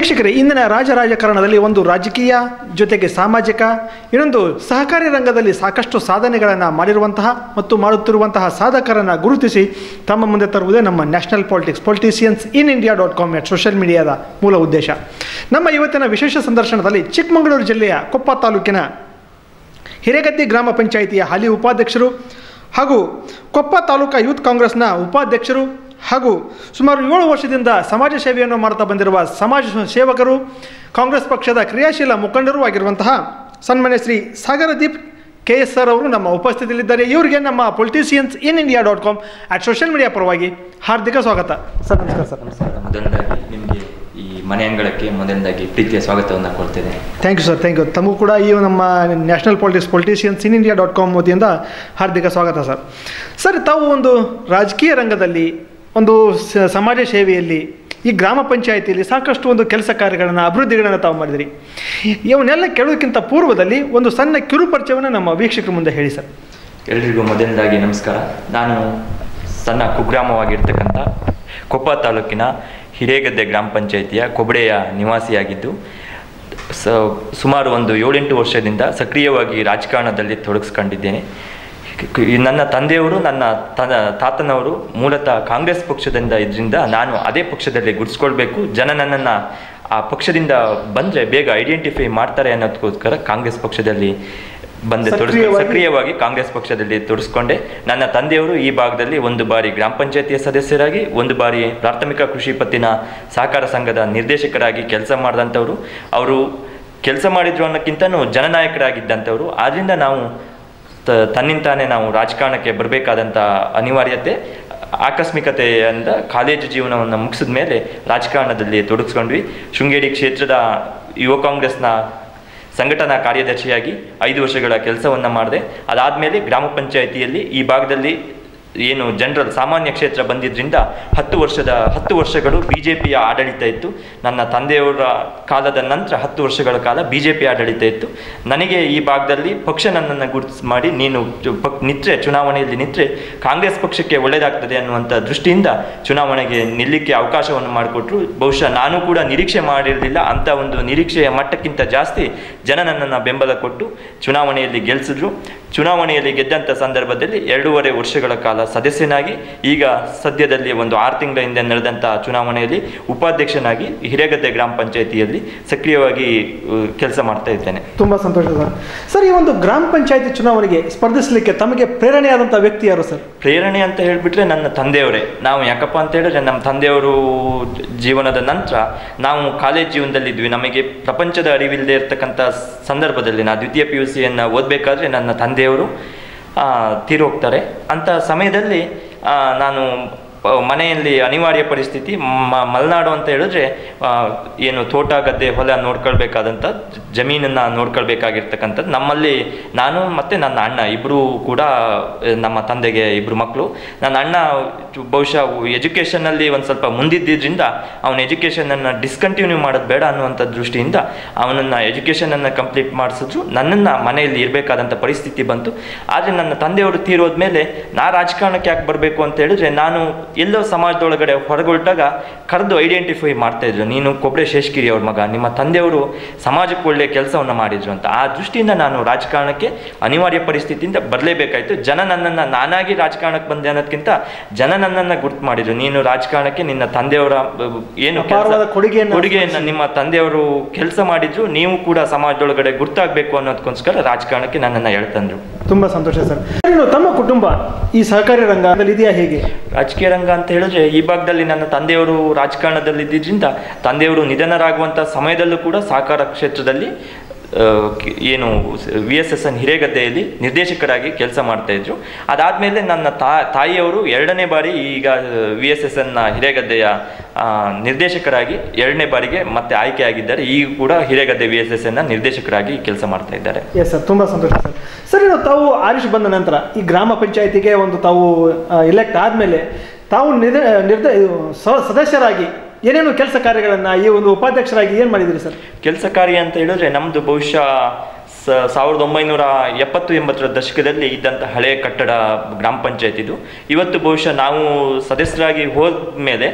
ವೀಕ್ಷಕರೇ ಇಂದಿನ ರಾಜರಾಜಕಾರಣದಲ್ಲಿ ಒಂದು ರಾಜಕೀಯ ಜೊತೆಗೆ ಸಾಮಾಜಿಕ ಇನ್ನೊಂದು ಸಹಕಾರಿ ರಂಗದಲ್ಲಿ ಸಾಕಷ್ಟು ಸಾಧನೆಗಳನ್ನು ಮಾಡಿರುವಂತಹ ಮತ್ತು ಮಾಡುತ್ತಿರುವಂತಹ ಸಾಧಕರನ್ನು ಗುರುತಿಸಿ ತಮ್ಮ ಮುಂದೆ ತರುವುದೇ ನಮ್ಮ national politics politicians in India dot com at social ಮೀಡಿಯಾದ ಮೂಲ ಉದ್ದೇಶ ನಮ್ಮ ಇವತ್ತಿನ ವಿಶೇಷ ಸಂದರ್ಶನದಲ್ಲಿ ಚಿಕ್ಕಮಗಳೂರು ಜಿಲ್ಲೆಯ ಕೊಪ್ಪ ತಾಲೂಕಿನ ಹಿರೇಗದ್ದೆ ಗ್ರಾಮ ಪಂಚಾಯಿತಿಯ ಹಾಲಿ ಉಪಾಧ್ಯಕ್ಷರು ಹಾಗೂ ಕೊಪ್ಪ ತಾಲೂಕಾ ಯೂತ್ ಕಾಂಗ್ರೆಸ್ನ ಉಪಾಧ್ಯಕ್ಷರು ಹಾಗೂ ಸುಮಾರು ಏಳು ವರ್ಷದಿಂದ ಸಮಾಜ ಸೇವೆಯನ್ನು ಮಾಡ್ತಾ ಬಂದಿರುವ ಸಮಾಜ ಸೇವಕರು ಕಾಂಗ್ರೆಸ್ ಪಕ್ಷದ ಕ್ರಿಯಾಶೀಲ ಮುಖಂಡರೂ ಆಗಿರುವಂತಹ ಸನ್ಮಾನ್ಯ Shri Sagardeep K S sir ಅವರು ನಮ್ಮ ಉಪಸ್ಥಿತಿಯಲ್ಲಿದ್ದಾರೆ ಇವರಿಗೆ ನಮ್ಮ politicians in India dot com at social media ಪರವಾಗಿ ಹಾರ್ದಿಕ ಸ್ವಾಗತ ಸರ್ ನಮಸ್ಕಾರ ಸರ್ ನಮಸ್ಕಾರ ಮೊದಲನೇದಾಗಿ ನಿಮಗೆ ಈ ಮನೆ ಅಂಗಳಕ್ಕೆ ಮೊದಲನೇದಾಗಿ ಪ್ರೀತಿಯ ಸ್ವಾಗತವನ್ನು ಕೊಡ್ತೇನೆ thank you sir thank you ತಮಗೂ ಕೂಡ ಈ ನಮ್ಮ national politics politicians in India dot com ವತಿಯಿಂದ ಹಾರ್ದಿಕ ಸ್ವಾಗತ ಸರ್ ಸರ್ ತಾವು ಒಂದು ರಾಜಕೀಯ ರಂಗದಲ್ಲಿ ಒಂದು ಸ- ಸಮಾಜ ಸೇವೆಯಲ್ಲಿ ಈ ಗ್ರಾಮ ಪಂಚಾಯಿತಿಯಲ್ಲಿ ಸಾಕಷ್ಟು ಒಂದು ಕೆಲಸ ಕಾರ್ಯಗಳನ್ನು ಅಭಿವೃದ್ಧಿಗಳನ್ನು ತಾವು ಮಾಡಿದಿರಿ ಇವನ್ನೆಲ್ಲ ಕೇಳೋದಕ್ಕಿಂತ ಪೂರ್ವದಲ್ಲಿ ಒಂದು ಸಣ್ಣ ಕಿರು ಪರಿಚಯವನ್ನು ನಮ್ಮ ವೀಕ್ಷಕರ ಮುಂದೆ ಹೇಳಿ ಸರ್ ಎಲ್ರಿಗೂ ಮೊದಲನೇದಾಗಿ ನಮಸ್ಕಾರ ನಾನು ಸಣ್ಣ ಕುಗ್ರಾಮವಾಗಿರ್ತಕ್ಕಂಥ ಕೊಪ್ಪ ತಾಲೂಕಿನ ಹಿರೇಗದ್ದೆ ಗ್ರಾಮ ಪಂಚಾಯಿತಿಯ ಕೊಬಡೆಯ ನಿವಾಸಿಯಾಗಿದ್ದು ಸ ಸುಮಾರು ಒಂದು ಏಳೆಂಟು ವರ್ಷದಿಂದ ಸಕ್ರಿಯವಾಗಿ ರಾಜಕಾರಣದಲ್ಲಿ ತೊಡಗಿಸ್ಕೊಂಡಿದ್ದೇನೆ ಕ- ಈ ನನ್ನ ತಂದೆಯವರು ನನ್ನ ತ ತಾತನವರು ಮೂಲತಃ ಕಾಂಗ್ರೆಸ್ ಪಕ್ಷದಿಂದ ಇದರಿಂದ ನಾನು ಅದೇ ಪಕ್ಷದಲ್ಲಿ ಗುರ್ಸ್ಕೊಳ್ಬೇಕು ಜನ ನನ್ನನ್ನು ಆ ಪಕ್ಷದಿಂದ ಬಂದರೆ ಬೇಗ ಐಡೆಂಟಿಫೈ ಮಾಡ್ತಾರೆ ಅನ್ನೋದಕ್ಕೋಸ್ಕರ ಕಾಂಗ್ರೆಸ್ ಪಕ್ಷದಲ್ಲಿ ಬಂದೆ ತೊಡಸ್ ಸಕ್ರಿಯವಾಗಿ- ಸಕ್ರಿಯವಾಗಿ ಕಾಂಗ್ರೆಸ್ ಪಕ್ಷದಲ್ಲಿ ತೊಡಸ್ಕೊಂಡೆ ನನ್ನ ತಂದೆಯವರು ಈ ಭಾಗದಲ್ಲಿ ಒಂದು ಬಾರಿ ಗ್ರಾಮ ಪಂಚಾಯತಿಯ ಸದಸ್ಯರಾಗಿ ಒಂದು ಬಾರಿ ಪ್ರಾಥಮಿಕ ಕೃಷಿ ಪತ್ತಿನ ಸಹಕಾರ ಸಂಘದ ನಿರ್ದೇಶಕರಾಗಿ ಕೆಲಸ ಮಾಡಿದಂಥವ್ರು ಅವರು ಕೆಲಸ ಮಾಡಿದ್ರು ಅನ್ನೋಕ್ಕಿಂತನೂ ಜನನಾಯಕರಾಗಿದ್ದಂಥವ್ರು ಆದ್ದರಿಂದ ನಾವು ತ- ತನ್ನಿಂತಾನೇ ನಾವು ರಾಜಕಾರಣಕ್ಕೆ ಬರಬೇಕಾದಂಥ ಅನಿವಾರ್ಯತೆ ಆಕಸ್ಮಿಕತೆಯಿಂದ ಕಾಲೇಜು ಜೀವನವನ್ನು ಮುಗಿಸಿದ ಮೇಲೆ ರಾಜಕಾರಣದಲ್ಲಿ ತೊಡಗಿಸ್ಕೊಂಡ್ವಿ ಶೃಂಗೇರಿ ಕ್ಷೇತ್ರದ ಯುವ ಕಾಂಗ್ರೆಸ್ನ ಸಂಘಟನಾ ಕಾರ್ಯದರ್ಶಿಯಾಗಿ ಐದು ವರ್ಷಗಳ ಕೆಲಸವನ್ನು ಮಾಡಿದೆ ಅದಾದಮೇಲೆ ಗ್ರಾಮ ಪಂಚಾಯಿತಿಯಲ್ಲಿ ಈ ಭಾಗದಲ್ಲಿ ಏನು ಜನರಲ್ ಸಾಮಾನ್ಯ ಕ್ಷೇತ್ರ ಬಂದಿದ್ದರಿಂದ ಹತ್ತು ವರ್ಷದ ಹತ್ತು ವರ್ಷಗಳು ಬಿ ಜೆ ಪಿಯ ಆಡಳಿತ ಇತ್ತು ನನ್ನ ತಂದೆಯವರ ಕಾಲದ ನಂತರ ಹತ್ತು ವರ್ಷಗಳ ಕಾಲ ಬಿ ಜೆ ಪಿ ಆಡಳಿತ ಇತ್ತು ನನಗೆ ಈ ಭಾಗದಲ್ಲಿ ಪಕ್ಷ ನನ್ನನ್ನು ಗುರುತಿಸಿ ಮಾಡಿ ನೀನು ಚು- ಪಕ್ ನಿತ್ರೆ ಚುನಾವಣೆಯಲ್ಲಿ ನಿತ್ರೆ ಕಾಂಗ್ರೆಸ್ ಪಕ್ಷಕ್ಕೆ ಒಳ್ಳೆಯದಾಗ್ತದೆ ಅನ್ನುವಂಥ ದೃಷ್ಟಿಯಿಂದ ಚುನಾವಣೆಗೆ ನಿಲ್ಲಕ್ಕೆ ಅವಕಾಶವನ್ನು ಮಾಡಿಕೊಟ್ರು ಬಹುಶಃ ನಾನು ಕೂಡ ನಿರೀಕ್ಷೆ ಮಾಡಿರಲಿಲ್ಲ ಅಂಥ ಒಂದು ನಿರೀಕ್ಷೆಯ ಮಟ್ಟಕ್ಕಿಂತ ಜಾಸ್ತಿ ಜನ ನನ್ನನ್ನು ಬೆಂಬಲ ಕೊಟ್ಟು ಚುನಾವಣೆಯಲ್ಲಿ ಗೆಲ್ಲಿಸಿದ್ರು ಚುನಾವಣೆಯಲ್ಲಿ ಗೆದ್ದಂಥ ಸಂದರ್ಭದಲ್ಲಿ ಎರಡೂವರೆ ವರ್ಷಗಳ ಕಾಲ ಸದಸ್ಯನಾಗಿ ಈಗ ಸದ್ಯದಲ್ಲಿ ಒಂದು ಆರು ತಿಂಗಳ ಹಿಂದೆ ನಡೆದಂಥ ಚುನಾವಣೆಯಲ್ಲಿ ಉಪಾಧ್ಯಕ್ಷನಾಗಿ ಹಿರೇಗದ್ದೆ ಗ್ರಾಮ ಪಂಚಾಯಿತಿಯಲ್ಲಿ ಸಕ್ರಿಯವಾಗಿ ಕೆಲಸ ಮಾಡ್ತಾ ಇದ್ದೇನೆ ತುಂಬ ಸಂತೋಷ ಸರ್ ಸರ್ ಈ ಒಂದು ಗ್ರಾಮ ಪಂಚಾಯಿತಿ ಚುನಾವಣೆಗೆ ಸ್ಪರ್ಧಿಸಲಿಕ್ಕೆ ತಮಗೆ ಪ್ರೇರಣೆಯಾದಂಥ ವ್ಯಕ್ತಿ ಯಾರು ಸರ್ ಪ್ರೇರಣೆ ಅಂತ ಹೇಳಿಬಿಟ್ರೆ ನನ್ನ ತಂದೆಯವರೇ ನಾವು ಯಾಕಪ್ಪ ಅಂತ ಹೇಳಿದ್ರೆ ನಮ್ಮ ತಂದೆಯವರು ಜೀವನದ ನಂತರ ನಾವು ಕಾಲೇಜ್ ಜೀವನದಲ್ಲಿದ್ವಿ ನಮಗೆ ಪ್ರಪಂಚದ ಅರಿವಿಲ್ಲದೆ ಇರತಕ್ಕಂಥ ಸಂದರ್ಭದಲ್ಲಿ ನಾ ದ್ವಿತೀಯ ಪಿ ಯು ಸಿಯನ್ನು ಓದಬೇಕಾದ್ರೆ ನನ್ನ ತಂದೆಯವರು ಆ, ತೀರೋಗ್ತಾರೆ ಅಂಥ ಸಮಯದಲ್ಲಿ ಆ, ನಾನು ಪ- ಮನೆಯಲ್ಲಿ ಅನಿವಾರ್ಯ ಪರಿಸ್ಥಿತಿ ಮ- ಮಲೆನಾಡು ಅಂತ ಹೇಳಿದ್ರೆ ಆ, ಏನು ತೋಟ ಗದ್ದೆ ಹೊಲ ನೋಡ್ಕೊಳ್ಬೇಕಾದಂಥ ಜಮೀನನ್ನು ನೋಡ್ಕೊಳ್ಬೇಕಾಗಿರ್ತಕ್ಕಂಥದ್ದು ನಮ್ಮಲ್ಲಿ ನಾನು ಮತ್ತು ನನ್ನ ಅಣ್ಣ ಇಬ್ಬರು ಕೂಡ ಆ, ನಮ್ಮ ತಂದೆಗೆ ಇಬ್ಬರು ಮಕ್ಕಳು ನನ್ನ ಅಣ್ಣ ಚು- ಬಹುಶಃ ಎಜುಕೇಷನಲ್ಲಿ ಒಂದು ಸ್ವಲ್ಪ ಮುಂದಿದ್ದರಿಂದ ಅವನ ಎಜುಕೇಷನನ್ನು ಡಿಸ್ಕಂಟಿನ್ಯೂ ಮಾಡೋದು ಬೇಡ ಅನ್ನುವಂಥ ದೃಷ್ಟಿಯಿಂದ ಅವನನ್ನು ಎಜುಕೇಷನನ್ನು ಕಂಪ್ಲೀಟ್ ಮಾಡಿಸಿದ್ರು ನನ್ನನ್ನು ಮನೆಯಲ್ಲಿ ಇರಬೇಕಾದಂಥ ಪರಿಸ್ಥಿತಿ ಬಂತು ಆದರೆ ನನ್ನ ತಂದೆಯವರು ತೀರೋದ್ಮೇಲೆ ನಾ ರಾಜಕಾರಣಕ್ಕೆ ಯಾಕೆ ಬರಬೇಕು ಅಂತ ಹೇಳಿದ್ರೆ ನಾನು ಎಲ್ಲೋ ಸಮಾಜದೊಳಗಡೆ ಹೊರಗೊಳ್ಟಾಗ ಕರೆದು ಐಡೆಂಟಿಫೈ ಮಾಡ್ತಾ ಇದ್ರು ನೀನು ಕೊಬ್ರೆ ಶೇಷಗಿರಿ ಅವ್ರ ಮಗ ನಿಮ್ಮ ತಂದೆಯವರು ಸಮಾಜಕ್ಕೆ ಒಳ್ಳೆಯ ಕೆಲಸವನ್ನು ಮಾಡಿದ್ರು ಅಂತ ಆ ದೃಷ್ಟಿಯಿಂದ ನಾನು ರಾಜಕಾರಣಕ್ಕೆ ಅನಿವಾರ್ಯ ಪರಿಸ್ಥಿತಿಯಿಂದ ಬರಲೇಬೇಕಾಯಿತು ಜನ ನನ್ನನ್ನು ನಾನಾಗಿ ರಾಜಕಾರಣಕ್ಕೆ ಬಂದೆ ಅನ್ನೋದಕ್ಕಿಂತ ಜನ ನನ್ನನ್ನು ಗುರ್ತು ಮಾಡಿದ್ರು ನೀನು ರಾಜಕಾರಣಕ್ಕೆ ನಿನ್ನ ತಂದೆಯವರ ಅಹ್, ಏನು ಕೆಲ್ಸ- ಅಪಾರವಾದ ಕೊಡುಗೆಯನ್ನು ಕೊಡುಗೆಯನ್ನು ನಿಮ್ಮ ತಂದೆಯವರು ಕೆಲಸ ಮಾಡಿದ್ರು ನೀವು ಕೂಡ ಸಮಾಜದೊಳಗಡೆ ಗುರ್ತಾಗಬೇಕು ಅನ್ನೋದಕ್ಕೋಸ್ಕರ ರಾಜಕಾರಣಕ್ಕೆ ನನ್ನನ್ನು ಎಳ್ತಂದ್ರು ತುಂಬ ಸಂತೋಷ ಸರ್ ಇನ್ನು ತಮ್ಮ ಕುಟುಂಬ ಈ ಸಹಕಾರಿ ರಂಗದಲ್ಲಿ ಇದೆಯಾ ಹೇಗೆ ರಾಜಕೀಯ ರಂಗ ಅಂತ ಹೇಳಿದ್ರೆ ಈ ಭಾಗದಲ್ಲಿ ನನ್ನ ತಂದೆಯವರು ರಾಜಕಾರಣದಲ್ಲಿ ಇದ್ದಿದ್ದರಿಂದ ತಂದೆಯವರು ನಿಧನರಾಗುವಂಥ ಸಮಯದಲ್ಲೂ ಕೂಡ ಸಹಕಾರ ಕ್ಷೇತ್ರದಲ್ಲಿ ಆ, ಕೆ- ಏನು ವಿ ಎಸ್ ಎಸ್ ಎನ್ ಹಿರೇಗದ್ದೆಯಲ್ಲಿ ನಿರ್ದೇಶಕರಾಗಿ ಕೆಲಸ ಮಾಡ್ತಾ ಇದ್ರು ಅದಾದಮೇಲೆ ನನ್ನ ತಾ ತಾಯಿಯವರು ಎರಡನೇ ಬಾರಿ ಈಗ ವಿ ಎಸ್ ಎಸ್ ಎನ್ನ ಹಿರೇಗದ್ದೆಯ ಆ, ನಿರ್ದೇಶಕರಾಗಿ ಎರಡನೇ ಬಾರಿಗೆ ಮತ್ತೆ ಆಯ್ಕೆಯಾಗಿದ್ದಾರೆ ಈಗ ಕೂಡ ಹಿರೇಗದ್ದೆ ವಿ ಎಸ್ ಎಸ್ ಎನ್ನ ನಿರ್ದೇಶಕರಾಗಿ ಕೆಲಸ ಮಾಡ್ತಾ ಇದ್ದಾರೆ ಎಸ್ ಸರ್ ತುಂಬ ಸಂತೋಷ ಸರ್ ಸರ್ ಇನ್ನು ತಾವು ಆರಿಷ್ ಬಂದ ನಂತರ ಈ ಗ್ರಾಮ ಪಂಚಾಯತಿಗೆ ಒಂದು ತಾವು ಇಲೆಕ್ಟ್ ಆದಮೇಲೆ ತಾವು ನಿದ ನಿರ್ದ ಇದು ಸ- ಸದಸ್ಯರಾಗಿ ಏನೇನು ಕೆಲಸ ಕಾರ್ಯಗಳನ್ನು ಈ ಒಂದು ಉಪಾಧ್ಯಕ್ಷರಾಗಿ ಏನು ಮಾಡಿದಿರಿ ಸರ್ ಕೆಲಸ ಕಾರ್ಯ ಅಂತ ಹೇಳಿದ್ರೆ ನಮ್ಮದು ಬಹುಶಃ ಸ ಸಾವಿರದ ಒಂಬೈನೂರ ಎಪ್ಪತ್ತು ಎಂಬತ್ತರ ದಶಕದಲ್ಲಿ ಇದ್ದಂಥ ಹಳೆಯ ಕಟ್ಟಡ ಗ್ರಾಮ ಪಂಚಾಯತ್ ಇದು ಇವತ್ತು ಬಹುಶಃ ನಾವು ಸದಸ್ಯರಾಗಿ ಹೋದ ಮೇಲೆ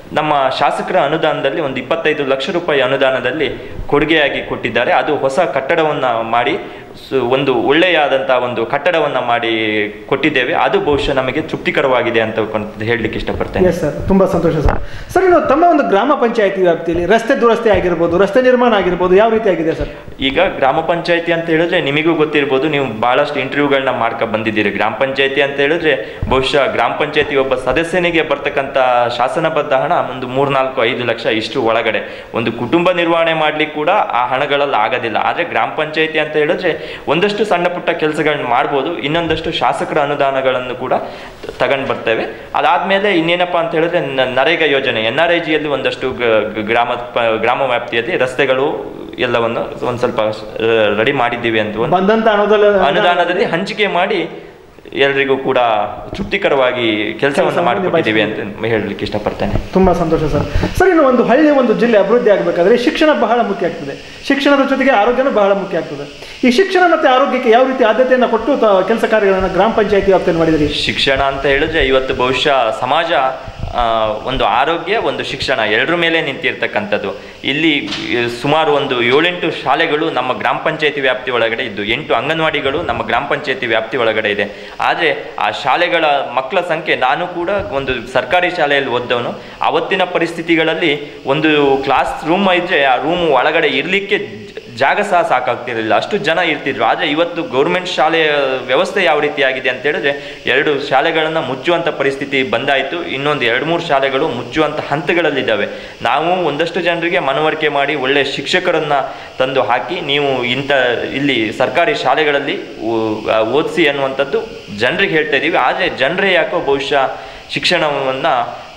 ನಮ್ಮ ಶಾಸಕರ ಅನುದಾನದಲ್ಲಿ ಒಂದು ಇಪ್ಪತ್ತೈದು ಲಕ್ಷ ರೂಪಾಯಿ ಅನುದಾನದಲ್ಲಿ ಕೊಡುಗೆಯಾಗಿ ಕೊಟ್ಟಿದ್ದಾರೆ ಅದು ಹೊಸ ಕಟ್ಟಡವನ್ನು ಮಾಡಿ ಸು- ಒಂದು ಒಳ್ಳೆಯಾದಂಥ ಒಂದು ಕಟ್ಟಡವನ್ನು ಮಾಡಿ ಕೊಟ್ಟಿದ್ದೇವೆ ಅದು ಬಹುಶಃ ನಮಗೆ ತೃಪ್ತಿಕರವಾಗಿದೆ ಅಂತ ಕೊಂಡ್- ಹೇಳಲಿಕ್ಕೆ ಇಷ್ಟಪಡ್ತೇನೆ ಎಸ್ ಸರ್ ತುಂಬ ಸಂತೋಷ ಸರ್ ಸರ್ ಇನ್ನು ತಮ್ಮ ಒಂದು ಗ್ರಾಮ ಪಂಚಾಯತಿ ವ್ಯಾಪ್ತಿಯಲ್ಲಿ ರಸ್ತೆ ದುರಸ್ತಿ ಆಗಿರ್ಬೋದು ರಸ್ತೆ ನಿರ್ಮಾಣ ಆಗಿರ್ಬೋದು ಯಾವ ರೀತಿ ಆಗಿದೆ ಸರ್ ಈಗ ಗ್ರಾಮ ಪಂಚಾಯತಿ ಅಂತ ಹೇಳಿದ್ರೆ ನಿಮಗೂ ಗೊತ್ತಿರ್ಬೋದು ನೀವು ಬಹಳಷ್ಟು ಇಂಟರ್ವ್ಯೂಗಳನ್ನ ಮಾಡ್ಕೊ ಬಂದಿದ್ದೀರಿ ಗ್ರಾಮ ಪಂಚಾಯತಿ ಅಂತ ಹೇಳಿದ್ರೆ ಬಹುಶಃ ಗ್ರಾಮ ಪಂಚಾಯತಿ ಒಬ್ಬ ಸದಸ್ಯನಿಗೆ ಬರ್ತಕ್ಕಂಥ ಶಾಸನಬದ್ಧ ಹಣ ಒಂದು ಮೂರ್ನಾಲ್ಕು ಐದು ಲಕ್ಷ ಇಷ್ಟು ಒಳಗಡೆ ಒಂದು ಕುಟುಂಬ ನಿರ್ವಹಣೆ ಮಾಡ್ಲಿಕ್ಕೆ ಕೂಡ ಆ ಹಣಗಳಲ್ಲಿ ಆಗೋದಿಲ್ಲ ಆದರೆ ಗ್ರಾಮ ಪಂಚಾಯತಿ ಅಂತ ಹೇಳಿದ್ರೆ ಒಂದಷ್ಟು ಸಣ್ಣ ಪುಟ್ಟ ಕೆಲಸಗಳನ್ನ ಮಾಡ್ಬೋದು ಇನ್ನೊಂದಷ್ಟು ಶಾಸಕರ ಅನುದಾನಗಳನ್ನು ಕೂಡ ತಗೊಂಡು ಬರ್ತೇವೆ ಅದಾದ್ಮೇಲೆ ಇನ್ನೇನಪ್ಪ ಅಂತ ಹೇಳಿದ್ರೆ ನ- ನರೇಗಾ ಯೋಜನೆ ಎನ್ ಆರ್ ಐ ಜಿಯಲ್ಲಿ ಒಂದಷ್ಟು ಗ- ಗ- ಗ್ರಾಮ ಪ- ಗ್ರಾಮ ವ್ಯಾಪ್ತಿಯಲ್ಲಿ ರಸ್ತೆಗಳು ಎಲ್ಲವನ್ನು ಒಂದು ಸ್ವಲ್ಪ ರೆಡಿ ಮಾಡಿದ್ದೀವಿ ಅಂತ ಒಂದು ಬಂದಂತ ಅನುದಾನ ಅನುದಾನದಲ್ಲಿ ಹಂಚಿಕೆ ಮಾಡಿ ಎಲ್ರಿಗೂ ಕೂಡ ತೃಪ್ತಿಕರವಾಗಿ ಕೆಲಸವನ್ನು ಕೆಲಸವನ್ನು ಮಾಡಿಕೊಟ್ಟಿದ್ದೀವಿ ಅಂತ ಹೇಳಲಿಕ್ಕೆ ಇಷ್ಟಪಡ್ತೇನೆ ತುಂಬ ಸಂತೋಷ ಸರ್ ಸರ್ ಇನ್ನು ಒಂದು ಹಳ್ಳಿ ಒಂದು ಜಿಲ್ಲೆ ಅಭಿವೃದ್ಧಿ ಆಗಬೇಕಾದ್ರೆ ಶಿಕ್ಷಣ ಬಹಳ ಮುಖ್ಯ ಆಗ್ತದೆ ಶಿಕ್ಷಣದ ಜೊತೆಗೆ ಆರೋಗ್ಯನೂ ಬಹಳ ಮುಖ್ಯ ಆಗ್ತದೆ ಈ ಶಿಕ್ಷಣ ಮತ್ತು ಆರೋಗ್ಯಕ್ಕೆ ಯಾವ ರೀತಿ ಆದ್ಯತೆಯನ್ನು ಕೊಟ್ಟು ತ- ಕೆಲಸ ಕಾರ್ಯಗಳನ್ನು ಗ್ರಾಮ ಪಂಚಾಯತಿ ವ್ಯಾಪ್ತಿಯಲ್ಲಿ ಮಾಡಿದಿರಿ ಶಿಕ್ಷಣ ಅಂತ ಹೇಳಿದ್ರೆ ಇವತ್ತು ಬಹುಶಃ ಸಮಾಜ ಆ, ಒಂದು ಆರೋಗ್ಯ ಒಂದು ಶಿಕ್ಷಣ ಎರಡರ ಮೇಲೆ ನಿಂತಿರ್ತಕ್ಕಂಥದ್ದು ಇಲ್ಲಿ ಆ, ಸುಮಾರು ಒಂದು ಏಳೆಂಟು ಶಾಲೆಗಳು ನಮ್ಮ ಗ್ರಾಮ ಪಂಚಾಯತಿ ವ್ಯಾಪ್ತಿ ಒಳಗಡೆ ಇದ್ದು ಎಂಟು ಅಂಗನವಾಡಿಗಳು ನಮ್ಮ ಗ್ರಾಮ ಪಂಚಾಯತಿ ವ್ಯಾಪ್ತಿ ಒಳಗಡೆ ಇದೆ ಆದರೆ ಆ ಶಾಲೆಗಳ ಮಕ್ಕಳ ಸಂಖ್ಯೆ ನಾನು ಕೂಡ ಒಂದು ಸರ್ಕಾರಿ ಶಾಲೆಯಲ್ಲಿ ಓದ್ದವನು ಅವತ್ತಿನ ಪರಿಸ್ಥಿತಿಗಳಲ್ಲಿ ಒಂದು ಕ್ಲಾಸ್ ರೂಮ್ ಇದ್ದರೆ ಆ ರೂಮ್ ಒಳಗಡೆ ಇರಲಿಕ್ಕೆ ಜಾಗ ಸಹ ಸಾಕಾಗ್ತಿರಲಿಲ್ಲ ಅಷ್ಟು ಜನ ಇರ್ತಿದ್ರು ಆದರೆ ಇವತ್ತು ಗೌರ್ಮೆಂಟ್ ಶಾಲೆಯ ವ್ಯವಸ್ಥೆ ಯಾವ ರೀತಿ ಆಗಿದೆ ಅಂತ ಹೇಳಿದ್ರೆ ಎರಡು ಶಾಲೆಗಳನ್ನು ಮುಚ್ಚುವಂಥ ಪರಿಸ್ಥಿತಿ ಬಂದಾಯಿತು ಇನ್ನೊಂದು ಎರಡು ಮೂರು ಶಾಲೆಗಳು ಮುಚ್ಚುವಂಥ ಹಂತಗಳಲ್ಲಿದ್ದಾವೆ ನಾವು ಒಂದಷ್ಟು ಜನರಿಗೆ ಮನವರಿಕೆ ಮಾಡಿ ಒಳ್ಳೆಯ ಶಿಕ್ಷಕರನ್ನು ತಂದು ಹಾಕಿ ನೀವು ಇಂಥ ಇಲ್ಲಿ ಸರ್ಕಾರಿ ಶಾಲೆಗಳಲ್ಲಿ ಓದಿಸಿ ಅನ್ನುವಂಥದ್ದು ಜನರಿಗೆ ಹೇಳ್ತಾ ಇದ್ದೀವಿ ಆದರೆ ಜನರೇ ಯಾಕೋ ಬಹುಶಃ ಶಿಕ್ಷಣವನ್ನು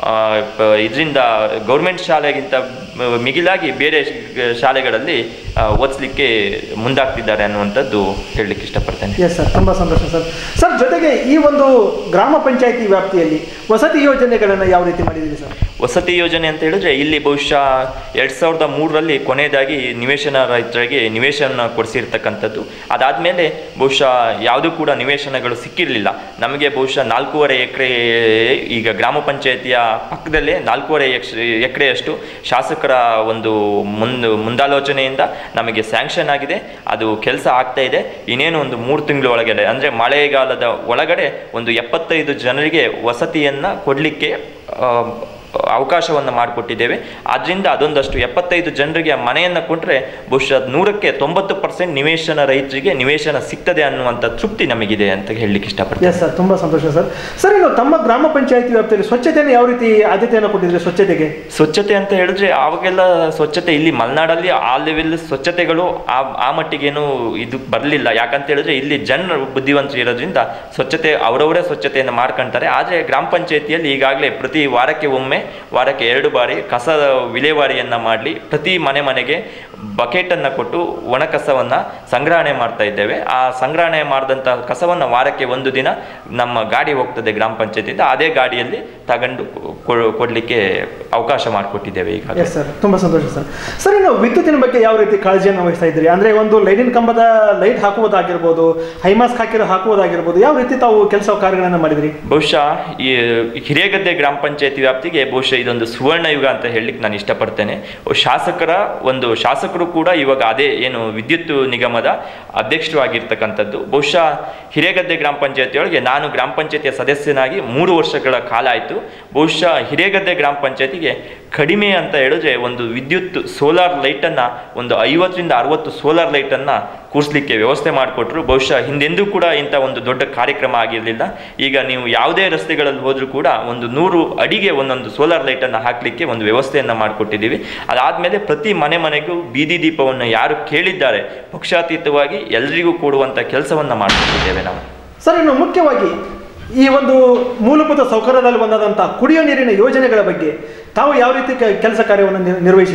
ಇದರಿಂದ ಗೌರ್ಮೆಂಟ್ ಶಾಲೆಗಿಂತ ಮ- ಮಿಗಿಲಾಗಿ ಬೇರೆ ಶ್- ಶಾಲೆಗಳಲ್ಲಿ ಆ, ಓದಿಸ್ಲಿಕ್ಕೆ ಮುಂದಾಗ್ತಿದ್ದಾರೆ ಅನ್ನುವಂಥದ್ದು ಹೇಳಲಿಕ್ಕೆ ಇಷ್ಟಪಡ್ತೇನೆ ಎಸ್ ಸರ್ ತುಂಬ ಸಂತೋಷ ಸರ್ ಸರ್ ಜೊತೆಗೆ ಈ ಒಂದು ಗ್ರಾಮ ಪಂಚಾಯತಿ ವ್ಯಾಪ್ತಿಯಲ್ಲಿ ವಸತಿ ಯೋಜನೆಗಳನ್ನು ಯಾವ ರೀತಿ ಮಾಡಿದ್ದೀರಿ ಸರ್ ವಸತಿ ಯೋಜನೆ ಅಂತ ಹೇಳಿದ್ರೆ ಇಲ್ಲಿ ಬಹುಶಃ ಎರಡು ಸಾವಿರದ ಮೂರರಲ್ಲಿ ಕೊನೆಯದಾಗಿ ನಿವೇಶನ ರೈತರಿಗೆ ನಿವೇಶನ ಕೊಡಿಸಿರ್ತಕ್ಕಂಥದ್ದು ಅದಾದಮೇಲೆ ಬಹುಶಃ ಯಾವುದೂ ಕೂಡ ನಿವೇಶನಗಳು ಸಿಕ್ಕಿರಲಿಲ್ಲ ನಮಗೆ ಬಹುಶಃ ನಾಲ್ಕೂವರೆ ಎಕರೆ ಈಗ ಗ್ರಾಮ ಪಂಚಾಯತಿಯ ಪಕ್ಕದಲ್ಲೇ ನಾಲ್ಕೂವರೆ ಎಕ್ಸ್ ಎಕರೆಯಷ್ಟು ಶಾಸಕರ ಒಂದು ಮುಂದು ಮುಂದಾಲೋಚನೆಯಿಂದ ನಮಗೆ ಸ್ಯಾಂಕ್ಷನ್ ಆಗಿದೆ ಅದು ಕೆಲಸ ಆಗ್ತಾ ಇದೆ ಇನ್ನೇನು ಒಂದು ಮೂರು ತಿಂಗಳ ಒಳಗಡೆ ಅಂದರೆ ಮಳೆಗಾಲದ ಒಳಗಡೆ ಒಂದು ಎಪ್ಪತ್ತೈದು ಜನರಿಗೆ ವಸತಿಯನ್ನು ಕೊಡಲಿಕ್ಕೆ ಅವಕಾಶವನ್ನು ಮಾಡಿಕೊಟ್ಟಿದ್ದೇವೆ ಆದ್ದರಿಂದ ಅದೊಂದಷ್ಟು ಎಪ್ಪತ್ತೈದು ಜನರಿಗೆ ಆ ಮನೆಯನ್ನು ಕೊಟ್ಟರೆ ಬಹುಶಃ ನೂರಕ್ಕೆ ತೊಂಬತ್ತು ಪರ್ಸೆಂಟ್ ನಿವೇಶನ ರೈತರಿಗೆ ನಿವೇಶನ ಸಿಗ್ತದೆ ಅನ್ನುವಂಥ ತೃಪ್ತಿ ನಮಗಿದೆ ಅಂತ ಹೇಳಲಿಕ್ಕೆ ಇಷ್ಟಪಡ್ತೀನಿ ಎಸ್ ಸರ್ ತುಂಬ ಸಂತೋಷ ಸರ್ ಸರ್ ಇನ್ನು ತಮ್ಮ ಗ್ರಾಮ ಪಂಚಾಯತಿ ವ್ಯಾಪ್ತಿಯಲ್ಲಿ ಸ್ವಚ್ಛತೆಯನ್ನು ಯಾವ ರೀತಿ ಆದ್ಯತೆಯನ್ನು ಕೊಟ್ಟಿದ್ದೀರಿ ಸ್ವಚ್ಛತೆಗೆ ಸ್ವಚ್ಛತೆ ಅಂತ ಹೇಳಿದ್ರೆ ಆವಾಗೆಲ್ಲ ಸ್ವಚ್ಛತೆ ಇಲ್ಲಿ ಮಲೆನಾಡಲ್ಲಿ ಆ ಲೆವೆಲ್ ಸ್ವಚ್ಛತೆಗಳು ಆ ಆ ಮಟ್ಟಿಗೇನು ಇದು ಬರಲಿಲ್ಲ ಯಾಕಂತ ಹೇಳಿದ್ರೆ ಇಲ್ಲಿ ಜನರು ಬುದ್ಧಿವಂತರು ಇರೋದ್ರಿಂದ ಸ್ವಚ್ಛತೆ ಅವರವರೇ ಸ್ವಚ್ಛತೆಯನ್ನು ಮಾಡ್ಕೊಂತಾರೆ ಆದರೆ ಗ್ರಾಮ ಪಂಚಾಯತಿಯಲ್ಲಿ ಈಗಾಗಲೇ ಪ್ರತಿ ವಾರಕ್ಕೆ ಒಮ್ಮೆ ವಾರಕ್ಕೆ ಎರಡು ಬಾರಿ ಕಸ ವಿಲೇವಾರಿಯನ್ನು ಮಾಡಲಿ ಪ್ರತಿ ಮನೆ ಮನೆಗೆ ಬಕೆಟನ್ನು ಕೊಟ್ಟು ಒಣ ಕಸವನ್ನು ಸಂಗ್ರಹಣೆ ಮಾಡ್ತಾ ಇದ್ದೇವೆ ಆ ಸಂಗ್ರಹಣೆ ಮಾಡಿದಂಥ ಕಸವನ್ನು ವಾರಕ್ಕೆ ಒಂದು ದಿನ ನಮ್ಮ ಗಾಡಿ ಹೋಗ್ತದೆ ಗ್ರಾಮ ಪಂಚಾಯತಿಯಿಂದ ಅದೇ ಗಾಡಿಯಲ್ಲಿ ತಗೊಂಡು ಕೊ- ಕೊಡ್ಲಿಕ್ಕೆ ಅವಕಾಶ ಮಾಡಿಕೊಟ್ಟಿದ್ದೇವೆ ಈಗ ಎಸ್ ಸರ್ ತುಂಬ ಸಂತೋಷ ಸರ್ ಸರ್ ಇನ್ನು ವಿದ್ಯುತ್ತಿನ ಬಗ್ಗೆ ಯಾವ ರೀತಿ ಕಾಳಜಿಯನ್ನು ವಹಿಸ್ತಾ ಇದ್ದೀರಿ ಅಂದರೆ ಒಂದು ಲೈಟಿನ ಕಂಬದ ಲೈಟ್ ಹಾಕುವುದಾಗಿರ್ಬೋದು ಹೈಮಾಸ್ಕ್ ಹಾಕಿರೋ ಹಾಕುವುದಾಗಿರ್ಬೋದು ಯಾವ ರೀತಿ ತಾವು ಕೆಲಸ ಕಾರ್ಯಗಳನ್ನು ಮಾಡಿದಿರಿ ಬಹುಶಃ ಈ ಹಿರೇಗದ್ದೆ ಗ್ರಾಮ ಪಂಚಾಯತಿ ವ್ಯಾಪ್ತಿಗೆ ಬಹುಶಃ ಇದೊಂದು ಸುವರ್ಣ ಯುಗ ಅಂತ ಹೇಳಲಿಕ್ಕೆ ನಾನು ಇಷ್ಟಪಡ್ತೇನೆ ಶಾಸಕರ ಒಂದು ಶಾಸಕರು ಕೂಡ ಇವಾಗ ಅದೇ ಏನು ವಿದ್ಯುತ್ ನಿಗಮದ ಅಧ್ಯಕ್ಷರು ಆಗಿರ್ತಕ್ಕಂಥದ್ದು ಬಹುಶಃ ಹಿರೇಗದ್ದೆ ಗ್ರಾಮ ಪಂಚಾಯತಿಯೊಳಗೆ ನಾನು ಗ್ರಾಮ ಪಂಚಾಯತಿಯ ಸದಸ್ಯನಾಗಿ ಮೂರು ವರ್ಷಗಳ ಕಾಲ ಆಯಿತು ಬಹುಶಃ ಹಿರೇಗದ್ದೆ ಗ್ರಾಮ ಪಂಚಾಯತಿಗೆ ಕಡಿಮೆ ಅಂತ ಹೇಳಿದ್ರೆ ಒಂದು ವಿದ್ಯುತ್ ಸೋಲಾರ್ ಲೈಟನ್ನು ಒಂದು ಐವತ್ತರಿಂದ ಅರವತ್ತು ಸೋಲಾರ್ ಲೈಟನ್ನು ಕೂರಿಸ್ಲಿಕ್ಕೆ ವ್ಯವಸ್ಥೆ ಮಾಡಿಕೊಟ್ರು ಬಹುಶಃ ಹಿಂದೆಂದೂ ಕೂಡ ಇಂಥ ಒಂದು ದೊಡ್ಡ ಕಾರ್ಯಕ್ರಮ ಆಗಿರಲಿಲ್ಲ ಈಗ ನೀವು ಯಾವುದೇ ರಸ್ತೆಗಳಲ್ಲಿ ಹೋದರೂ ಕೂಡ ಒಂದು ನೂರು ಅಡಿಗೆ ಒಂದೊಂದು ಸೋಲಾರ್ ಲೈಟನ್ನು ಹಾಕಲಿಕ್ಕೆ ಒಂದು ವ್ಯವಸ್ಥೆಯನ್ನು ಮಾಡಿಕೊಟ್ಟಿದ್ದೀವಿ ಅದಾದಮೇಲೆ ಪ್ರತಿ ಮನೆ ಮನೆಗೂ ಬೀದಿ ದೀಪವನ್ನು ಯಾರು ಕೇಳಿದ್ದಾರೆ ಪಕ್ಷಾತೀತವಾಗಿ ಎಲ್ರಿಗೂ ಕೊಡುವಂಥ ಕೆಲಸವನ್ನು ಮಾಡಿಕೊಟ್ಟಿದ್ದೇವೆ ನಾವು ಸರ್ ಇನ್ನು ಮುಖ್ಯವಾಗಿ ಈ ಒಂದು ಮೂಲಭೂತ ಸೌಕರ್ಯದಲ್ಲಿ ಬಂದಾದಂಥ ಕುಡಿಯೋ ನೀರಿನ ಯೋಜನೆಗಳ ಬಗ್ಗೆ ತಾವು ಯಾವ ರೀತಿ ಕೆ- ಕೆಲಸ ಕಾರ್ಯವನ್ನು ನಿರ್- ನಿರ್ವಹಿಸಿದಿರಿ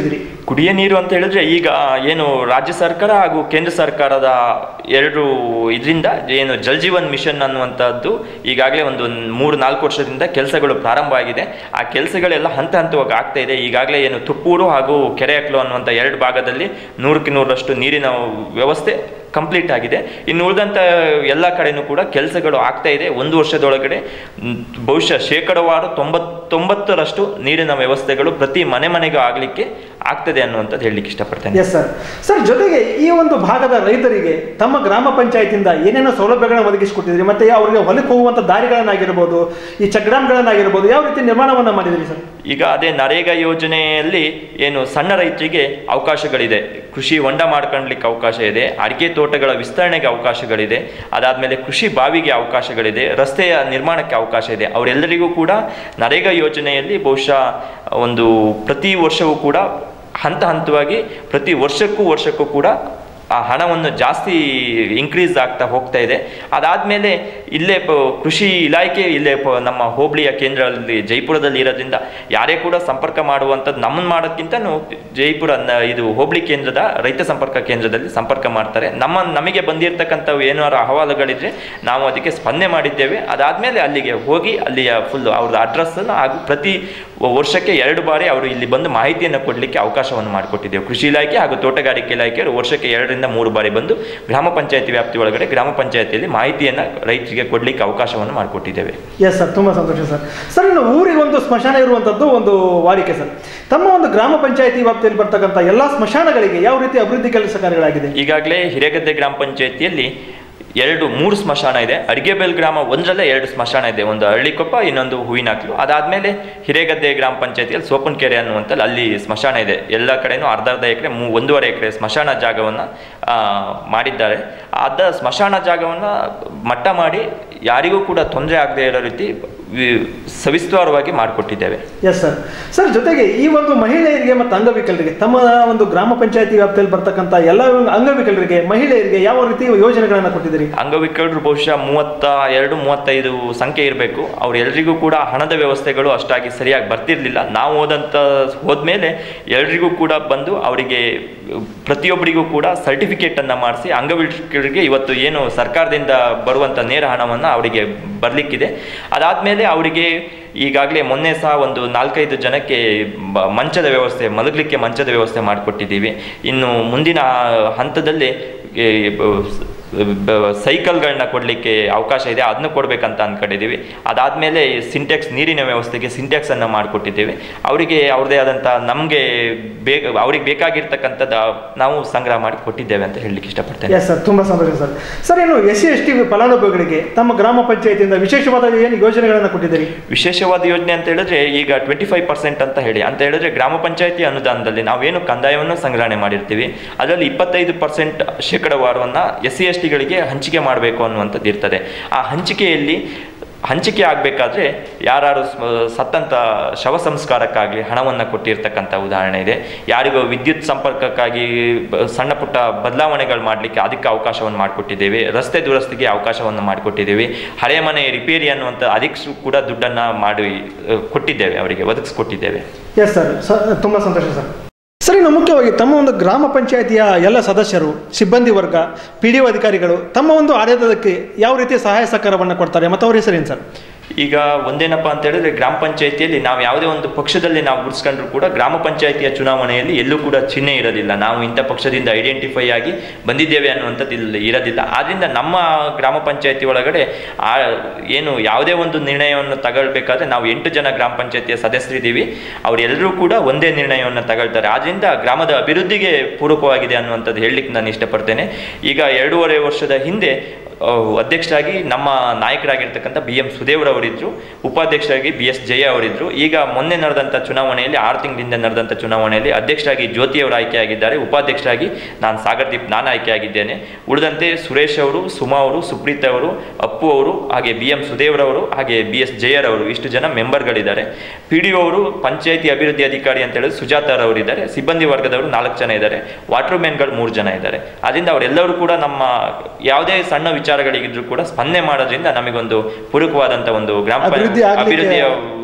ಕುಡಿಯ ನೀರು ಅಂತ ಹೇಳಿದ್ರೆ ಈಗ ಏನು ರಾಜ್ಯ ಸರ್ಕಾರ ಹಾಗೂ ಕೇಂದ್ರ ಸರ್ಕಾರದ ಎರಡು ಇದರಿಂದ ಏನು ಜಲ್ ಜೀವನ್ ಮಿಷನ್ ಅನ್ನುವಂಥದ್ದು ಈಗಾಗಲೇ ಒಂದು ಮೂರು ನಾಲ್ಕು ವರ್ಷದಿಂದ ಕೆಲಸಗಳು ಪ್ರಾರಂಭ ಆಗಿದೆ ಆ ಕೆಲಸಗಳೆಲ್ಲ ಹಂತ ಹಂತವಾಗಿ ಆಗ್ತಾ ಇದೆ ಈಗಾಗಲೇ ಏನು ತುಪ್ಪೂರು ಹಾಗೂ ಕೆರೆಯಕ್ಲು ಅನ್ನುವಂಥ ಎರಡು ಭಾಗದಲ್ಲಿ ನೂರಕ್ಕೆ ನೂರರಷ್ಟು ನೀರಿನ ವ್ಯವಸ್ಥೆ ಕಂಪ್ಲೀಟ್ ಆಗಿದೆ ಇನ್ನು ಉಳಿದಂಥ ಎಲ್ಲ ಕಡೆನೂ ಕೂಡ ಕೆಲಸಗಳು ಆಗ್ತಾ ಇದೆ ಒಂದು ವರ್ಷದೊಳಗಡೆ ಮ್, ಬಹುಶಃ ಶೇಕಡವಾರು ತೊಂಬತ್ತೊಂಬತ್ತರಷ್ಟು ನೀರಿನ ವ್ಯವಸ್ಥೆಗಳು ಪ್ರತಿ ಮನೆ ಮನೆಗೂ ಆಗಲಿಕ್ಕೆ ಆಗ್ತದೆ ಅನ್ನುವಂಥದ್ದು ಹೇಳಲಿಕ್ಕೆ ಇಷ್ಟಪಡ್ತೇನೆ ಎಸ್ ಸರ್ ಸರ್ ಜೊತೆಗೆ ಈ ಒಂದು ಭಾಗದ ರೈತರಿಗೆ ತಮ್ಮ ಗ್ರಾಮ ಪಂಚಾಯತಿಂದ ಏನೇನೋ ಸೌಲಭ್ಯಗಳನ್ನು ಒದಗಿಸಿಕೊಟ್ಟಿದ್ರಿ ಮತ್ತೆ ಅವರಿಗೆ ಹೊಲಕ್ಕೆ ಹೋಗುವಂಥ ದಾರಿಗಳನ್ನಾಗಿರ್ಬೋದು ಈ ಚಕ್ರಾಮ್ಗಳನ್ನಾಗಿರ್ಬೋದು ಯಾವ ರೀತಿ ನಿರ್ಮಾಣವನ್ನು ಮಾಡಿದ್ರಿ ಸರ್ ಈಗ ಅದೇ ನರೇಗಾ ಯೋಜನೆಯಲ್ಲಿ ಏನು ಸಣ್ಣ ರೈತರಿಗೆ ಅವಕಾಶಗಳಿದೆ ಕೃಷಿ ಹೊಂಡ ಮಾಡ್ಕೊಳ್ಲಿಕ್ಕೆ ಅವಕಾಶ ಇದೆ ಅಡಿಕೆ ತೋಟಗಳ ವಿಸ್ತರಣೆಗೆ ಅವಕಾಶಗಳಿದೆ ಅದಾದಮೇಲೆ ಕೃಷಿ ಬಾವಿಗೆ ಅವಕಾಶಗಳಿದೆ ರಸ್ತೆಯ ನಿರ್ಮಾಣಕ್ಕೆ ಅವಕಾಶ ಇದೆ ಅವರೆಲ್ಲರಿಗೂ ಕೂಡ ನರೇಗಾ ಯೋಜನೆಯಲ್ಲಿ ಬಹುಶಃ ಒಂದು ಪ್ರತಿ ವರ್ಷವೂ ಕೂಡ ಹಂತ ಹಂತವಾಗಿ ಪ್ರತಿ ವರ್ಷಕ್ಕೂ ವರ್ಷಕ್ಕೂ ಕೂಡ ಆ ಹಣವನ್ನು ಜಾಸ್ತಿ ಇನ್ಕ್ರೀಸ್ ಆಗ್ತಾ ಹೋಗ್ತಾ ಇದೆ ಅದಾದಮೇಲೆ ಇಲ್ಲೇ ಪ ಕೃಷಿ ಇಲಾಖೆ ಇಲ್ಲೇ ಪ ನಮ್ಮ ಹೋಬಳಿಯ ಕೇಂದ್ರದಲ್ಲಿ ಜೈಪುರದಲ್ಲಿ ಇರೋದ್ರಿಂದ ಯಾರೇ ಕೂಡ ಸಂಪರ್ಕ ಮಾಡುವಂಥದ್ದು ನಮ್ಮನ್ನು ಮಾಡೋಕ್ಕಿಂತನೂ ಜೈಪುರ ನ- ಇದು ಹೋಬಳಿ ಕೇಂದ್ರದ ರೈತ ಸಂಪರ್ಕ ಕೇಂದ್ರದಲ್ಲಿ ಸಂಪರ್ಕ ಮಾಡ್ತಾರೆ ನಮ್ಮ ನಮಗೆ ಬಂದಿರತಕ್ಕಂಥವು ಏನಾರು ಅಹವಾಲುಗಳಿದ್ರೆ ನಾವು ಅದಕ್ಕೆ ಸ್ಪಂದನೆ ಮಾಡಿದ್ದೇವೆ ಅದಾದಮೇಲೆ ಅಲ್ಲಿಗೆ ಹೋಗಿ ಅಲ್ಲಿಯ ಫುಲ್ ಅವ್ರದ್ದು ಅಡ್ರೆಸ್ಸನ್ನು ಹಾಗೂ ಪ್ರತಿ ವರ್ಷಕ್ಕೆ ಎರಡು ಬಾರಿ ಅವರು ಇಲ್ಲಿ ಬಂದು ಮಾಹಿತಿಯನ್ನು ಕೊಡಲಿಕ್ಕೆ ಅವಕಾಶವನ್ನು ಮಾಡಿಕೊಟ್ಟಿದ್ದೇವೆ ಕೃಷಿ ಇಲಾಖೆ ಹಾಗೂ ತೋಟಗಾರಿಕೆ ಇಲಾಖೆಯವರು ವರ್ಷಕ್ಕೆ ಎರಡರಿಂದ ಮೂರು ಬಾರಿ ಬಂದು ಗ್ರಾಮ ಪಂಚಾಯತಿ ವ್ಯಾಪ್ತಿ ಒಳಗಡೆ ಗ್ರಾಮ ಪಂಚಾಯತಿಯಲ್ಲಿ ಮಾಹಿತಿಯನ್ನು ರೈತರಿಗೆ ಕೊಡಲಿಕ್ಕೆ ಅವಕಾಶವನ್ನು ಮಾಡಿಕೊಟ್ಟಿದ್ದೇವೆ ಎಸ್ ಸರ್ ತುಂಬ ಸಂತೋಷ ಸರ್ ಸರ್ ಇನ್ನು ಊರಿಗೆ ಒಂದು ಸ್ಮಶಾನ ಇರುವಂಥದ್ದು ಒಂದು ವಾಡಿಕೆ ಸರ್ ತಮ್ಮ ಒಂದು ಗ್ರಾಮ ಪಂಚಾಯತಿ ವ್ಯಾಪ್ತಿಯಲ್ಲಿ ಬರ್ತಕ್ಕಂಥ ಎಲ್ಲ ಸ್ಮಶಾನಗಳಿಗೆ ಯಾವ ರೀತಿ ಅಭಿವೃದ್ಧಿ ಕೆಲಸ ಕಾರ್ಯಗಳಾಗಿದೆ ಈಗಾಗಲೇ ಹಿರೇಗದ್ದೆ ಗ್ರಾಮ ಪಂಚಾಯತಿಯಲ್ಲಿ ಎರಡು ಮೂರು ಸ್ಮಶಾನ ಇದೆ ಅಡಿಗೆಬೇಲ್ ಗ್ರಾಮ ಒಂದರಲ್ಲೇ ಎರಡು ಸ್ಮಶಾನ ಇದೆ ಒಂದು ಹಳ್ಳಿಕೊಪ್ಪ ಇನ್ನೊಂದು ಹೂವಿನಾಕ್ಲು ಅದಾದಮೇಲೆ ಹಿರೇಗದ್ದೆ ಗ್ರಾಮ ಪಂಚಾಯತಿಯಲ್ಲಿ ಸೋಪನ್ಕೆರೆ ಅನ್ನುವಂಥಲ್ಲಿ ಅಲ್ಲಿ ಸ್ಮಶಾನ ಇದೆ ಎಲ್ಲ ಕಡೆನೂ ಅರ್ಧ ಅರ್ಧ ಎಕರೆ ಮೂ ಒಂದೂವರೆ ಎಕರೆ ಸ್ಮಶಾನ ಜಾಗವನ್ನು ಮಾಡಿದ್ದಾರೆ ಅದ ಸ್ಮಶಾನ ಜಾಗವನ್ನು ಮಟ್ಟ ಮಾಡಿ ಯಾರಿಗೂ ಕೂಡ ತೊಂದರೆ ಆಗದೇ ಇರೋ ರೀತಿ ವಿ- ಸವಿಸ್ತಾರವಾಗಿ ಮಾಡಿಕೊಟ್ಟಿದ್ದೇವೆ ಎಸ್ ಸರ್ ಸರ್ ಜೊತೆಗೆ ಈ ಒಂದು ಮಹಿಳೆಯರಿಗೆ ಮತ್ತು ಅಂಗವಿಕಲರಿಗೆ ತಮ್ಮ ಒಂದು ಗ್ರಾಮ ಪಂಚಾಯತಿ ವ್ಯಾಪ್ತಿಯಲ್ಲಿ ಬರ್ತಕ್ಕಂಥ ಎಲ್ಲ ಅಂಗವಿಕಲರಿಗೆ ಮಹಿಳೆಯರಿಗೆ ಯಾವ ರೀತಿ ಯೋಜನೆಗಳನ್ನು ಕೊಟ್ಟಿದ್ದೀರಿ ಅಂಗವಿಕಲರು ಬಹುಶಃ ಮೂವತ್ತ ಎರಡು ಮೂವತ್ತೈದು ಸಂಖ್ಯೆ ಇರಬೇಕು ಅವರೆಲ್ಲರಿಗೂ ಕೂಡ ಹಣದ ವ್ಯವಸ್ಥೆಗಳು ಅಷ್ಟಾಗಿ ಸರಿಯಾಗಿ ಬರ್ತಿರ್ಲಿಲ್ಲ ನಾವು ಹೋದಂಥ ಹೋದ್ಮೇಲೆ ಎಲ್ರಿಗೂ ಕೂಡ ಬಂದು ಅವರಿಗೆ ಪ್ರತಿಯೊಬ್ಬರಿಗೂ ಕೂಡ ಸರ್ಟಿಫಿಕೇಟನ್ನು ಮಾಡಿಸಿ ಅಂಗವಿಕಲರಿಗೆ ಇವತ್ತು ಏನು ಸರ್ಕಾರದಿಂದ ಬರುವಂಥ ನೇರ ಹಣವನ್ನು ಅವರಿಗೆ ಬರಲಿಕ್ಕಿದೆ ಅದಾದಮೇಲೆ ಅವರಿಗೆ ಈಗಾಗಲೇ ಮೊನ್ನೆ ಸಹ ಒಂದು ನಾಲ್ಕೈದು ಜನಕ್ಕೆ ಬ- ಮಂಚದ ವ್ಯವಸ್ಥೆ ಮಲಗಲಿಕ್ಕೆ ಮಂಚದ ವ್ಯವಸ್ಥೆ ಮಾಡಿಕೊಟ್ಟಿದ್ದೀವಿ ಇನ್ನು ಮುಂದಿನ ಹಂತದಲ್ಲಿ ಈ ಬ- ಬ- ಸೈಕಲ್ಗಳನ್ನ ಕೊಡಲಿಕ್ಕೆ ಅವಕಾಶ ಇದೆ ಅದನ್ನು ಕೊಡಬೇಕಂತ ಅಂದ್ಕೊಂಡಿದ್ದೀವಿ ಅದಾದಮೇಲೆ ಸಿಂಟ್ಯಾಕ್ಸ್ ನೀರಿನ ವ್ಯವಸ್ಥೆಗೆ ಸಿಂಟ್ಯಾಕ್ಸನ್ನು ಮಾಡಿಕೊಟ್ಟಿದ್ದೇವೆ ಅವರಿಗೆ ಅವ್ರದ್ದೇ ಆದಂಥ ನಮಗೆ ಬೇಗ ಅವ್ರಿಗೆ ಬೇಕಾಗಿರ್ತಕ್ಕಂಥದ್ದು ನಾವು ಸಂಗ್ರಹ ಮಾಡಿ ಕೊಟ್ಟಿದ್ದೇವೆ ಅಂತ ಹೇಳಲಿಕ್ಕೆ ಇಷ್ಟಪಡ್ತೇನೆ ಎಸ್ ಸರ್ ತುಂಬ ಸಂತೋಷ ಸರ್ ಸರ್ ಇನ್ನು ಎಸ್ ಸಿ ಎಸ್ ಟಿ ಫಲಾನುಭವಿಗಳಿಗೆ ತಮ್ಮ ಗ್ರಾಮ ಪಂಚಾಯತಿಯಿಂದ ವಿಶೇಷವಾದ ಏನು ಯೋಜನೆಗಳನ್ನು ಕೊಟ್ಟಿದ್ದೀರಿ ವಿಶೇಷವಾದ ಯೋಜನೆ ಅಂತ ಹೇಳಿದ್ರೆ ಈಗ ಟ್ವೆಂಟಿ ಫೈವ್ ಪರ್ಸೆಂಟ್ ಅಂತ ಹೇಳಿ ಅಂತ ಹೇಳಿದ್ರೆ ಗ್ರಾಮ ಪಂಚಾಯತಿ ಅನುದಾನದಲ್ಲಿ ನಾವೇನು ಕಂದಾಯವನ್ನು ಸಂಗ್ರಹಣೆ ಮಾಡಿರ್ತೀವಿ ಅದರಲ್ಲಿ ಇಪ್ಪತ್ತೈದು ಪರ್ಸೆಂಟ್ ಶೇಕಡವಾರವನ್ನು ಎಸ್ ಸಿ ಎಸ್ ಟಿಗಳಿಗೆ ಹಂಚಿಕೆ ಮಾಡಬೇಕು ಅನ್ನುವಂಥದ್ದು ಇರ್ತದೆ ಆ ಹಂಚಿಕೆಯಲ್ಲಿ ಹಂಚಿಕೆ ಆಗಬೇಕಾದ್ರೆ ಯಾರು ಸತ್ತಂತ ಶವ ಸಂಸ್ಕಾರಕ್ಕಾಗಲಿ ಹಣವನ್ನು ಕೊಟ್ಟಿರ್ತಕ್ಕಂಥ ಉದಾಹರಣೆ ಇದೆ ಯಾರಿಗೋ ವಿದ್ಯುತ್ ಸಂಪರ್ಕಕ್ಕಾಗಿ ಬ- ಸಣ್ಣ ಪುಟ್ಟ ಬದಲಾವಣೆಗಳು ಮಾಡಲಿಕ್ಕೆ ಅದಕ್ಕೆ ಅವಕಾಶವನ್ನು ಮಾಡಿಕೊಟ್ಟಿದ್ದೇವೆ ರಸ್ತೆ ದುರಸ್ತಿಗೆ ಅವಕಾಶವನ್ನು ಮಾಡಿಕೊಟ್ಟಿದ್ದೇವೆ ಹಳೆ ಮನೆ ರಿಪೇರಿ ಅನ್ನುವಂಥ ಅದಕ್ಕೆ ಕೂಡ ದುಡ್ಡನ್ನು ಮಾಡಿ ಅ, ಕೊಟ್ಟಿದ್ದೇವೆ ಅವರಿಗೆ ಒದಗಿಸ್ಕೊಟ್ಟಿದ್ದೇವೆ ಎಸ್ ಸರ್ ಸ ತುಂಬ ಸಂತೋಷ ಸರ್ ಸರ್ ಇನ್ನು ಮುಖ್ಯವಾಗಿ ತಮ್ಮ ಒಂದು ಗ್ರಾಮ ಪಂಚಾಯತಿಯ ಎಲ್ಲ ಸದಸ್ಯರು ಸಿಬ್ಬಂದಿ ವರ್ಗ ಪಿ ಡಿ ಒ ಅಧಿಕಾರಿಗಳು ತಮ್ಮ ಒಂದು ಆಡಳಿತಕ್ಕೆ ಯಾವ ರೀತಿ ಸಹಾಯ ಸಹಕಾರವನ್ನು ಕೊಡ್ತಾರೆ ಮತ್ತು ಅವ್ರ ಹೆಸರೇನು ಸರ್ ಈಗ ಒಂದೇನಪ್ಪ ಅಂತ ಹೇಳಿದ್ರೆ ಗ್ರಾಮ ಪಂಚಾಯತಿಯಲ್ಲಿ ನಾವು ಯಾವುದೇ ಒಂದು ಪಕ್ಷದಲ್ಲಿ ನಾವು ಗುರುಸ್ಕೊಂಡ್ರು ಕೂಡ ಗ್ರಾಮ ಪಂಚಾಯತಿಯ ಚುನಾವಣೆಯಲ್ಲಿ ಎಲ್ಲೂ ಕೂಡ ಚಿಹ್ನೆ ಇರೋದಿಲ್ಲ ನಾವು ಇಂಥ ಪಕ್ಷದಿಂದ ಐಡೆಂಟಿಫೈ ಆಗಿ ಬಂದಿದ್ದೇವೆ ಅನ್ನುವಂಥದ್ದು ಇಲ್ಲಿ ಇರೋದಿಲ್ಲ ಆದ್ದರಿಂದ ನಮ್ಮ ಗ್ರಾಮ ಪಂಚಾಯತಿ ಒಳಗಡೆ ಆ ಏನು ಯಾವುದೇ ಒಂದು ನಿರ್ಣಯವನ್ನು ತಗೊಳ್ಬೇಕಾದ್ರೆ ನಾವು ಎಂಟು ಜನ ಗ್ರಾಮ ಪಂಚಾಯತಿಯ ಸದಸ್ಯರಿದ್ದೀವಿ ಅವರೆಲ್ಲರೂ ಕೂಡ ಒಂದೇ ನಿರ್ಣಯವನ್ನು ತಗೊಳ್ತಾರೆ ಆದ್ದರಿಂದ ಗ್ರಾಮದ ಅಭಿವೃದ್ಧಿಗೆ ಪೂರಕವಾಗಿದೆ ಅನ್ನುವಂಥದ್ದು ಹೇಳಲಿಕ್ಕೆ ನಾನು ಇಷ್ಟಪಡ್ತೇನೆ ಈಗ ಎರಡೂವರೆ ವರ್ಷದ ಹಿಂದೆ ಅಹ್, ಅಧ್ಯಕ್ಷರಾಗಿ ನಮ್ಮ ನಾಯಕರಾಗಿರ್ತಕ್ಕಂಥ ಬಿ ಎಂ ಸುದೇವ್ರವರಿದ್ದರು ಉಪಾಧ್ಯಕ್ಷರಾಗಿ ಬಿ ಎಸ್ ಜಯ ಅವರಿದ್ದರು ಈಗ ಮೊನ್ನೆ ನಡೆದಂಥ ಚುನಾವಣೆಯಲ್ಲಿ ಆರು ತಿಂಗಳಿಂದ ನಡೆದಂಥ ಚುನಾವಣೆಯಲ್ಲಿ ಅಧ್ಯಕ್ಷರಾಗಿ ಜ್ಯೋತಿ ಅವರು ಆಯ್ಕೆಯಾಗಿದ್ದಾರೆ ಉಪಾಧ್ಯಕ್ಷರಾಗಿ ನಾನು ಸಾಗರ್ದೀಪ್ ನಾನು ಆಯ್ಕೆಯಾಗಿದ್ದೇನೆ ಉಳಿದಂತೆ ಸುರೇಶ್ ಅವರು ಸುಮಾ ಅವರು ಸುಪ್ರೀತ್ ಅವರು ಅಪ್ಪು ಅವರು ಹಾಗೆ ಬಿ ಎಂ ಸುದೇವ್ರವರು ಹಾಗೆ ಬಿ ಎಸ್ ಜಯರವರು ಇಷ್ಟು ಜನ ಮೆಂಬರ್ಗಳಿದ್ದಾರೆ ಪಿ ಡಿ ಅವರು ಪಂಚಾಯತಿ ಅಭಿವೃದ್ಧಿ ಅಧಿಕಾರಿ ಅಂತ ಹೇಳಿದ್ರೆ ಸುಜಾತಾರವರಿದ್ದಾರೆ ಸಿಬ್ಬಂದಿ ವರ್ಗದವರು ನಾಲ್ಕು ಜನ ಇದ್ದಾರೆ ವಾಟರ್ ಮ್ಯಾನ್ಗಳು ಮೂರು ಜನ ಇದ್ದಾರೆ ಅದರಿಂದ ಅವರೆಲ್ಲರೂ ಕೂಡ ನಮ್ಮ ಯಾವುದೇ ಸಣ್ಣ ವಿಚಾರಗಳಿಗಿದ್ರು ಕೂಡ ಸ್ಪಂದನೆ ಮಾಡೋದ್ರಿಂದ ನಮಗೊಂದು ಪೂರಕವಾದಂಥ ಒಂದು ಗ್ರಾಮ ಪಂ- ಅಭಿವೃದ್ಧಿ ಆಗ್ಲಿಕ್ಕೆ- ಅಭಿವೃದ್ಧಿಯ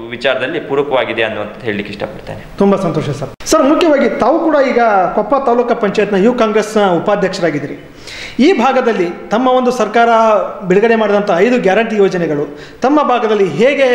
ವಿಚಾರದಲ್ಲಿ ಪೂರಕವಾಗಿದೆ ಅನ್ನುವಂಥದ್ದು ಹೇಳಲಿಕ್ಕೆ ಇಷ್ಟಪಡ್ತೇನೆ ತುಂಬ ಸಂತೋಷ ಸರ್ ಸರ್ ಮುಖ್ಯವಾಗಿ ತಾವು ಕೂಡ ಈಗ ಕೊಪ್ಪ ತಾಲೂಕು ಪಂಚಾಯತ್ನ ಯುವ ಕಾಂಗ್ರೆಸ್ನ ಉಪಾಧ್ಯಕ್ಷರಾಗಿದ್ದೀರಿ ಈ ಭಾಗದಲ್ಲಿ ತಮ್ಮ ಒಂದು ಸರ್ಕಾರ ಬಿಡುಗಡೆ ಮಾಡಿದಂಥ ಐದು ಗ್ಯಾರಂಟಿ ಯೋಜನೆಗಳು ತಮ್ಮ ಭಾಗದಲ್ಲಿ ಹೇಗೆ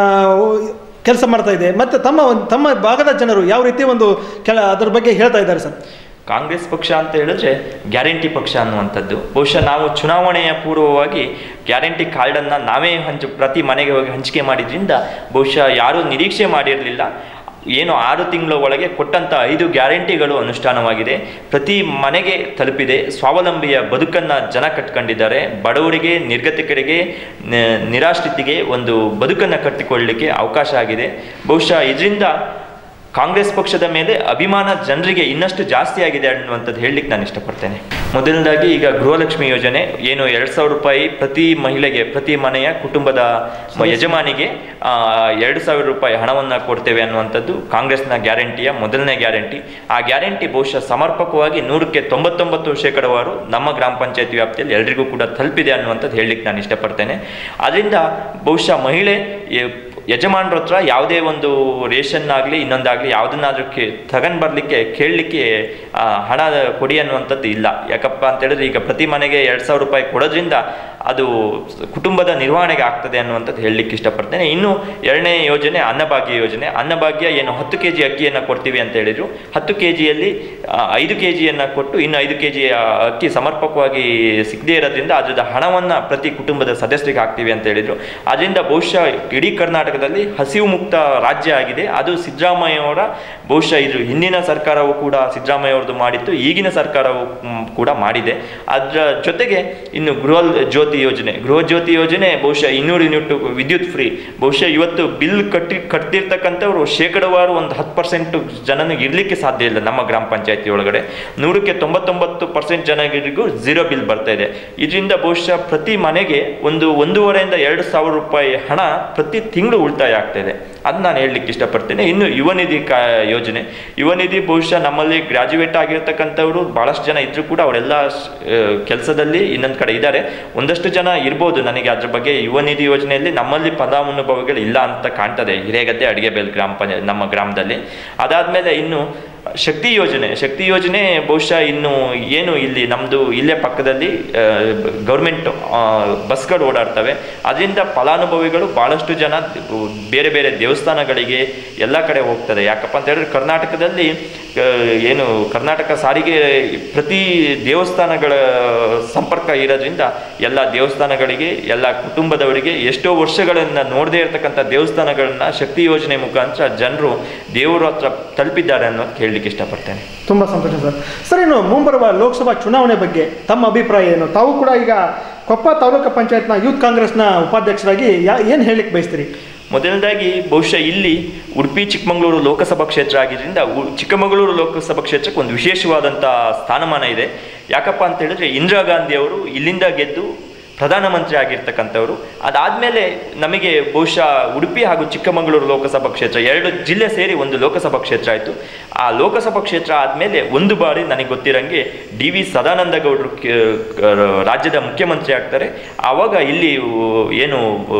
ಕೆಲಸ ಮಾಡ್ತಾ ಇದೆ ಮತ್ತು ತಮ್ಮ ಒಂದು ತಮ್ಮ ಭಾಗದ ಜನರು ಯಾವ ರೀತಿ ಒಂದು ಕೆಲ ಅದರ ಬಗ್ಗೆ ಹೇಳ್ತಾ ಇದ್ದಾರೆ ಸರ್ ಕಾಂಗ್ರೆಸ್ ಪಕ್ಷ ಅಂತ ಹೇಳಿದ್ರೆ ಗ್ಯಾರಂಟಿ ಪಕ್ಷ ಅನ್ನುವಂಥದ್ದು ಬಹುಶಃ ನಾವು ಚುನಾವಣೆಯ ಪೂರ್ವವಾಗಿ ಗ್ಯಾರಂಟಿ ಕಾರ್ಡನ್ನು ನಾವೇ ಹಂಚು ಪ್ರತಿ ಮನೆಗೆ ಹೋಗಿ ಹಂಚಿಕೆ ಮಾಡಿದ್ರಿಂದ ಬಹುಶಃ ಯಾರೂ ನಿರೀಕ್ಷೆ ಮಾಡಿರಲಿಲ್ಲ ಏನು ಆರು ತಿಂಗಳ ಒಳಗೆ ಕೊಟ್ಟಂಥ ಐದು ಗ್ಯಾರಂಟಿಗಳು ಅನುಷ್ಠಾನವಾಗಿದೆ ಪ್ರತಿ ಮನೆಗೆ ತಲುಪಿದೆ ಸ್ವಾವಲಂಬಿಯ ಬದುಕನ್ನು ಜನ ಕಟ್ಕೊಂಡಿದ್ದಾರೆ ಬಡವರಿಗೆ ನಿರ್ಗತಿಕರಿಗೆ ನ- ನಿರಾಶ್ರಿತಿಗೆ ಒಂದು ಬದುಕನ್ನು ಕಟ್ಟಿಕೊಳ್ಳಲಿಕ್ಕೆ ಅವಕಾಶ ಆಗಿದೆ ಬಹುಶಃ ಇದರಿಂದ ಕಾಂಗ್ರೆಸ್ ಪಕ್ಷದ ಮೇಲೆ ಅಭಿಮಾನ ಜನರಿಗೆ ಇನ್ನಷ್ಟು ಜಾಸ್ತಿ ಆಗಿದೆ ಅನ್ನುವಂಥದ್ದು ಹೇಳಲಿಕ್ಕೆ ನಾನು ಇಷ್ಟಪಡ್ತೇನೆ ಮೊದಲನೇದಾಗಿ ಈಗ ಗೃಹಲಕ್ಷ್ಮಿ ಯೋಜನೆ ಏನು ಎರಡು ಸಾವಿರ ರೂಪಾಯಿ ಪ್ರತಿ ಮಹಿಳೆಗೆ ಪ್ರತಿ ಮನೆಯ ಕುಟುಂಬದ ಮ- ಯಜಮಾನಿಗೆ ಆ, ಎರಡು ಸಾವಿರ ರೂಪಾಯಿ ಹಣವನ್ನು ಕೊಡ್ತೇವೆ ಅನ್ನುವಂಥದ್ದು ಕಾಂಗ್ರೆಸ್ನ ಗ್ಯಾರಂಟಿಯ ಮೊದಲನೇ ಗ್ಯಾರಂಟಿ ಆ ಗ್ಯಾರಂಟಿ ಬಹುಶಃ ಸಮರ್ಪಕವಾಗಿ ನೂರಕ್ಕೆ ತೊಂಬತ್ತೊಂಬತ್ತು ಶೇಕಡವಾರು ನಮ್ಮ ಗ್ರಾಮ ಪಂಚಾಯತ್ ವ್ಯಾಪ್ತಿಯಲ್ಲಿ ಎಲ್ರಿಗೂ ಕೂಡ ತಲುಪಿದೆ ಅನ್ನುವಂಥದ್ದು ಹೇಳಲಿಕ್ಕೆ ನಾನು ಇಷ್ಟಪಡ್ತೇನೆ ಅದರಿಂದ ಬಹುಶಃ ಮಹಿಳೆ ಎ- ಯಜಮಾನ್ರ ಹತ್ರ ಯಾವುದೇ ಒಂದು ರೇಷನ್ ಆಗಲಿ ಇನ್ನೊಂದಾಗಲಿ ಯಾವುದನ್ನಾದ್ರೂ ಕೇ ತಗೊಂಡು ಬರಲಿಕ್ಕೆ ಕೇಳಲಿಕ್ಕೆ ಹಣ ಕೊಡಿ ಅನ್ನುವಂಥದ್ದು ಇಲ್ಲ ಯಾಕಪ್ಪ ಅಂತ ಹೇಳಿದ್ರೆ ಈಗ ಪ್ರತಿ ಮನೆಗೆ ಎರಡು ಸಾವಿರ ರೂಪಾಯಿ ಕೊಡೋದ್ರಿಂದ ಅದು ಕುಟುಂಬದ ನಿರ್ವಹಣೆಗೆ ಆಗ್ತದೆ ಅನ್ನುವಂಥದ್ದು ಹೇಳಲಿಕ್ಕೆ ಇಷ್ಟಪಡ್ತೇನೆ ಇನ್ನು ಎರಡನೇ ಯೋಜನೆ ಅನ್ನಭಾಗ್ಯ ಯೋಜನೆ ಅನ್ನಭಾಗ್ಯ ಏನು ಹತ್ತು ಕೆ ಜಿ ಅಕ್ಕಿಯನ್ನು ಕೊಡ್ತೀವಿ ಅಂತ ಹೇಳಿದ್ರು ಹತ್ತು ಕೆ ಜಿಯಲ್ಲಿ ಐದು ಕೆ ಜಿಯನ್ನು ಕೊಟ್ಟು ಇನ್ನು ಐದು ಕೆ ಜಿ ಅಕ್ಕಿ ಸಮರ್ಪಕವಾಗಿ ಸಿಗದೇ ಇರೋದ್ರಿಂದ ಅದರದ ಹಣವನ್ನು ಪ್ರತಿ ಕುಟುಂಬದ ಸದಸ್ಯರಿಗೆ ಹಾಕ್ತೀವಿ ಅಂತ ಹೇಳಿದ್ರು ಅದರಿಂದ ಬಹುಶಃ ಇಡೀ ಕರ್ನಾಟಕದಲ್ಲಿ ಹಸಿವು ಮುಕ್ತ ರಾಜ್ಯ ಆಗಿದೆ ಅದು ಸಿದ್ದರಾಮಯ್ಯ ಅವರ ಬಹುಶಃ ಇದು ಹಿಂದಿನ ಸರ್ಕಾರವು ಕೂಡ ಸಿದ್ದರಾಮಯ್ಯ ಅವ್ರದ್ದು ಮಾಡಿತ್ತು ಈಗಿನ ಸರ್ಕಾರವು ಮ್, ಕೂಡ ಮಾಡಿದೆ ಅದರ ಜೊತೆಗೆ ಇನ್ನು ಗೃಹ ಜ್ಯೋತಿ ಯೋಜನೆ ಗೃಹ ಜ್ಯೋತಿ ಯೋಜನೆ ಬಹುಶಃ ಇನ್ನೂರು ಯೂನಿಟ್ ವಿದ್ಯುತ್ ಫ್ರೀ ಬಹುಶಃ ಇವತ್ತು ಬಿಲ್ ಕಟ್ಟಿ ಕಟ್ತಿರ್ತಕ್ಕಂಥವ್ರು ಶೇಕಡವಾರು ಒಂದು ಹತ್ತು ಪರ್ಸೆಂಟ್ ಜನನಿಗೆ ಇರಲಿಕ್ಕೆ ಸಾಧ್ಯ ಇಲ್ಲ ನಮ್ಮ ಗ್ರಾಮ ಪಂಚಾಯತಿ ಒಳಗಡೆ ನೂರಕ್ಕೆ ತೊಂಬತ್ತೊಂಬತ್ತು ಪರ್ಸೆಂಟ್ ಜನರಿಗೂ ಝೀರೋ ಬಿಲ್ ಬರ್ತಾ ಇದೆ ಇದರಿಂದ ಬಹುಶಃ ಪ್ರತಿ ಮನೆಗೆ ಒಂದು ಒಂದೂವರೆಯಿಂದ ಎರಡು ಸಾವಿರ ರೂಪಾಯಿ ಹಣ ಪ್ರತಿ ತಿಂಗಳು ಉಳಿತಾಯ ಆಗ್ತಾ ಇದೆ ಅದು ನಾನು ಹೇಳಲಿಕ್ಕೆ ಇಷ್ಟಪಡ್ತೇನೆ ಇನ್ನು ಯುವ ನಿಧಿ ಕಾ ಯೋಜನೆ ಯುವ ನಿಧಿ ಬಹುಶಃ ನಮ್ಮಲ್ಲಿ ಗ್ರಾಜುಯೇಟ್ ಆಗಿರ್ತಕ್ಕಂಥವ್ರು ಭಾಳಷ್ಟು ಜನ ಇದ್ರೂ ಕೂಡ ಅವರೆಲ್ಲ ಕೆಲಸದಲ್ಲಿ ಇನ್ನೊಂದು ಕಡೆ ಇದ್ದಾರೆ ಒಂದಷ್ಟು ಜನ ಇರ್ಬೋದು ನನಗೆ ಅದ್ರ ಬಗ್ಗೆ ಯುವ ನಿಧಿ ಯೋಜನೆಯಲ್ಲಿ ನಮ್ಮಲ್ಲಿ ಫಲಾನುಭವಿಗಳು ಇಲ್ಲ ಅಂತ ಕಾಣ್ತದೆ ಹಿರೇಗದ್ದೆ ಅಡಿಗೆಬೇಲ್ ಗ್ರಾಮ ಪಂಚಾಯತ್ ನಮ್ಮ ಗ್ರಾಮದಲ್ಲಿ ಅದಾದಮೇಲೆ ಇನ್ನು ಶಕ್ತಿ ಯೋಜನೆ ಶಕ್ತಿ ಯೋಜನೆ ಬಹುಶಃ ಇನ್ನು ಏನು ಇಲ್ಲಿ ನಮ್ಮದು ಇಲ್ಲೇ ಪಕ್ಕದಲ್ಲಿ ಗೌರ್ಮೆಂಟ್ ಬಸ್ಗಳು ಓಡಾಡ್ತವೆ ಅದರಿಂದ ಫಲಾನುಭವಿಗಳು ಭಾಳಷ್ಟು ಜನ ಬೇರೆ ಬೇರೆ ದೇವಸ್ಥಾನಗಳಿಗೆ ಎಲ್ಲ ಕಡೆ ಹೋಗ್ತದೆ ಯಾಕಪ್ಪ ಅಂತ ಹೇಳಿದ್ರೆ ಕರ್ನಾಟಕದಲ್ಲಿ ಆ, ಏನು ಕರ್ನಾಟಕ ಸಾರಿಗೆ ಪ್ರತಿ ದೇವಸ್ಥಾನಗಳ ಸಂಪರ್ಕ ಇರೋದ್ರಿಂದ ಎಲ್ಲ ದೇವಸ್ಥಾನಗಳಿಗೆ ಎಲ್ಲ ಕುಟುಂಬದವರಿಗೆ ಎಷ್ಟೋ ವರ್ಷಗಳನ್ನು ನೋಡದೇ ಇರತಕ್ಕಂಥ ದೇವಸ್ಥಾನಗಳನ್ನ ಶಕ್ತಿ ಯೋಜನೆ ಮುಖಾಂತರ ಜನರು ದೇವರ ಹತ್ರ ತಲುಪಿದ್ದಾರೆ ಅನ್ನೋದು ಹೇಳಲಿಕ್ಕೆ ಇಷ್ಟಪಡ್ತೇನೆ ತುಂಬ ಸಂತೋಷ ಸರ್ ಸರ್ ಇನ್ನು ಮುಂಬರುವ ಲೋಕಸಭಾ ಚುನಾವಣೆ ಬಗ್ಗೆ ತಮ್ಮ ಅಭಿಪ್ರಾಯ ಏನು ತಾವು ಕೂಡ ಈಗ ಕೊಪ್ಪ ತಾಲೂಕು ಪಂಚಾಯತ್ನ ಯೂತ್ ಕಾಂಗ್ರೆಸ್ನ ಉಪಾಧ್ಯಕ್ಷರಾಗಿ ಯಾ ಏನು ಹೇಳಲಿಕ್ಕೆ ಬಯಸ್ತೀರಿ ಮೊದಲನೇದಾಗಿ ಬಹುಶಃ ಇಲ್ಲಿ ಉಡುಪಿ ಚಿಕ್ಕಮಗಳೂರು ಲೋಕಸಭಾ ಕ್ಷೇತ್ರ ಆಗಿದ್ದರಿಂದ ಉ- ಚಿಕ್ಕಮಗಳೂರು ಲೋಕಸಭಾ ಕ್ಷೇತ್ರಕ್ಕೆ ಒಂದು ವಿಶೇಷವಾದಂಥ ಸ್ಥಾನಮಾನ ಇದೆ ಯಾಕಪ್ಪ ಅಂತ ಹೇಳಿದ್ರೆ ಇಂದಿರಾ ಗಾಂಧಿ ಅವರು ಇಲ್ಲಿಂದ ಗೆದ್ದು ಪ್ರಧಾನಮಂತ್ರಿ ಆಗಿರ್ತಕ್ಕಂಥವ್ರು ಅದಾದಮೇಲೆ ನಮಗೆ ಬಹುಶಃ ಉಡುಪಿ ಹಾಗೂ ಚಿಕ್ಕಮಗಳೂರು ಲೋಕಸಭಾ ಕ್ಷೇತ್ರ ಎರಡು ಜಿಲ್ಲೆ ಸೇರಿ ಒಂದು ಲೋಕಸಭಾ ಕ್ಷೇತ್ರ ಆಯಿತು ಆ ಲೋಕಸಭಾ ಕ್ಷೇತ್ರ ಆದಮೇಲೆ ಒಂದು ಬಾರಿ ನನಗೆ ಗೊತ್ತಿರಂಗೆ ಡಿ ವಿ ಸದಾನಂದ ಗೌಡರು ಕೆ- ಕ- ರಾಜ್ಯದ ಮುಖ್ಯಮಂತ್ರಿ ಆಗ್ತಾರೆ ಆವಾಗ ಇಲ್ಲಿ ಉ, ಏನು